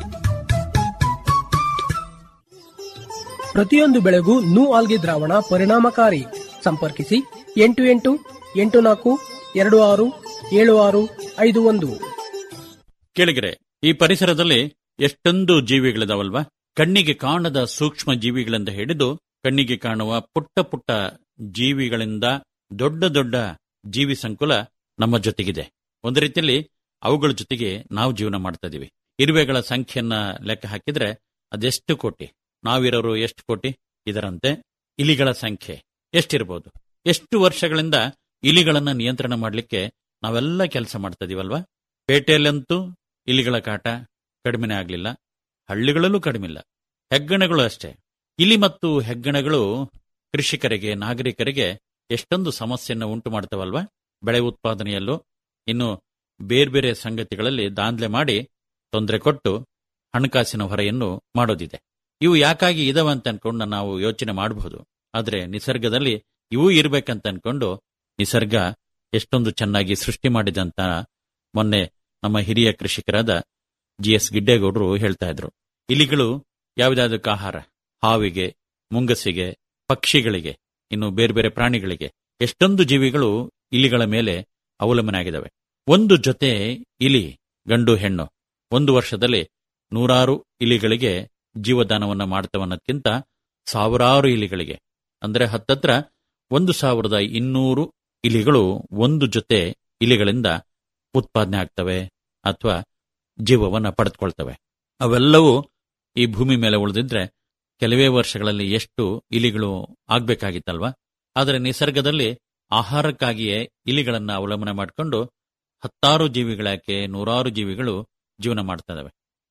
S12: ಪ್ರತಿಯೊಂದು ಬೆಳೆಗೂ ನೂ ಆಲ್ಗೆ ದ್ರಾವಣ ಪರಿಣಾಮಕಾರಿ ಸಂಪರ್ಕಿಸಿ ಎಂಟು ಎಂಟು ಎಂಟು ನಾಲ್ಕು ಎರಡು ಆರು ಏಳು ಆರು ಐದು ಒಂದು
S18: ಕೇಳಿಗರೆ ಈ ಪರಿಸರದಲ್ಲಿ ಎಷ್ಟೊಂದು ಜೀವಿಗಳಿದಾವಲ್ವಾ ಕಣ್ಣಿಗೆ ಕಾಣದ ಸೂಕ್ಷ್ಮ ಜೀವಿಗಳಿಂದ ಹಿಡಿದು ಕಣ್ಣಿಗೆ ಕಾಣುವ ಪುಟ್ಟ ಪುಟ್ಟ ಜೀವಿಗಳಿಂದ ದೊಡ್ಡ ದೊಡ್ಡ ಜೀವಿ ಸಂಕುಲ ನಮ್ಮ ಜೊತೆಗಿದೆ ಒಂದು ರೀತಿಯಲ್ಲಿ ಅವುಗಳ ಜೊತೆಗೆ ನಾವು ಜೀವನ ಮಾಡ್ತಾ ಇದೀವಿ ಇರುವೆಗಳ ಸಂಖ್ಯೆಯನ್ನ ಲೆಕ್ಕ ಹಾಕಿದ್ರೆ ಅದೆಷ್ಟು ಕೋಟಿ ನಾವಿರೋರು ಎಷ್ಟು ಕೋಟಿ ಇದರಂತೆ ಇಲಿಗಳ ಸಂಖ್ಯೆ ಎಷ್ಟಿರ್ಬೋದು ಎಷ್ಟು ವರ್ಷಗಳಿಂದ ಇಲಿಗಳನ್ನ ನಿಯಂತ್ರಣ ಮಾಡಲಿಕ್ಕೆ ನಾವೆಲ್ಲ ಕೆಲಸ ಮಾಡ್ತಾ ಇದೀವಲ್ವಾ ಪೇಟೆಯಲ್ಲಂತೂ ಇಲಿಗಳ ಕಾಟ ಕಡಿಮೆನೇ ಆಗಲಿಲ್ಲ ಹಳ್ಳಿಗಳಲ್ಲೂ ಕಡಿಮೆ ಇಲ್ಲ ಹೆಗ್ಗಣಗಳು ಅಷ್ಟೇ ಇಲಿ ಮತ್ತು ಹೆಗ್ಗಣಗಳು ಕೃಷಿಕರಿಗೆ ನಾಗರಿಕರಿಗೆ ಎಷ್ಟೊಂದು ಸಮಸ್ಯೆಯನ್ನು ಉಂಟು ಮಾಡ್ತವಲ್ವಾ ಬೆಳೆ ಉತ್ಪಾದನೆಯಲ್ಲೂ ಇನ್ನು ಬೇರೆ ಬೇರೆ ಸಂಗತಿಗಳಲ್ಲಿ ದಾಂಧಲೆ ಮಾಡಿ ತೊಂದರೆ ಕೊಟ್ಟು ಹಣಕಾಸಿನ ಹೊರೆಯನ್ನು ಮಾಡೋದಿದೆ ಇವು ಯಾಕಾಗಿ ಇದಾವ ಅಂತ ಅನ್ಕೊಂಡು ನಾವು ಯೋಚನೆ ಮಾಡಬಹುದು ಆದ್ರೆ ನಿಸರ್ಗದಲ್ಲಿ ಇವು ಇರ್ಬೇಕಂತ ಅನ್ಕೊಂಡು ನಿಸರ್ಗ ಎಷ್ಟೊಂದು ಚೆನ್ನಾಗಿ ಸೃಷ್ಟಿ ಮಾಡಿದಂತ ಮೊನ್ನೆ ನಮ್ಮ ಹಿರಿಯ ಕೃಷಿಕರಾದ ಜಿ ಎಸ್ ಗಿಡ್ಡೇಗೌಡರು ಹೇಳ್ತಾ ಇದ್ರು ಇಲಿಗಳು ಯಾವುದಾದಕ್ಕೆ ಆಹಾರ ಹಾವಿಗೆ ಮುಂಗಸಿಗೆ ಪಕ್ಷಿಗಳಿಗೆ ಇನ್ನು ಬೇರೆ ಬೇರೆ ಪ್ರಾಣಿಗಳಿಗೆ ಎಷ್ಟೊಂದು ಜೀವಿಗಳು ಇಲಿಗಳ ಮೇಲೆ ಅವಲಂಬನೆ ಆಗಿದ್ದಾವೆ ಒಂದು ಜೊತೆ ಇಲಿ ಗಂಡು ಹೆಣ್ಣು ಒಂದು ವರ್ಷದಲ್ಲಿ ನೂರಾರು ಇಲಿಗಳಿಗೆ ಜೀವದಾನವನ್ನ ಮಾಡ್ತವನ್ನೋದ್ಕಿಂತ ಸಾವಿರಾರು ಇಲಿಗಳಿಗೆ ಅಂದ್ರೆ ಹತ್ತತ್ರ ಒಂದು ಸಾವಿರದ ಇನ್ನೂರು ಇಲಿಗಳು ಒಂದು ಜೊತೆ ಇಲಿಗಳಿಂದ ಉತ್ಪಾದನೆ ಆಗ್ತವೆ ಅಥವಾ ಜೀವವನ್ನ ಪಡೆದುಕೊಳ್ತವೆ ಅವೆಲ್ಲವೂ ಈ ಭೂಮಿ ಮೇಲೆ ಉಳಿದಿದ್ರೆ ಕೆಲವೇ ವರ್ಷಗಳಲ್ಲಿ ಎಷ್ಟು ಇಲಿಗಳು ಆಗ್ಬೇಕಾಗಿತ್ತಲ್ವಾ ಆದರೆ ನಿಸರ್ಗದಲ್ಲಿ ಆಹಾರಕ್ಕಾಗಿಯೇ ಇಲಿಗಳನ್ನ ಅವಲಂಬನೆ ಮಾಡಿಕೊಂಡು ಹತ್ತಾರು ಜೀವಿಗಳಾಕೆ ನೂರಾರು ಜೀವಿಗಳು ಜೀವನ ಮಾಡ್ತಾ ಇದಾವೆ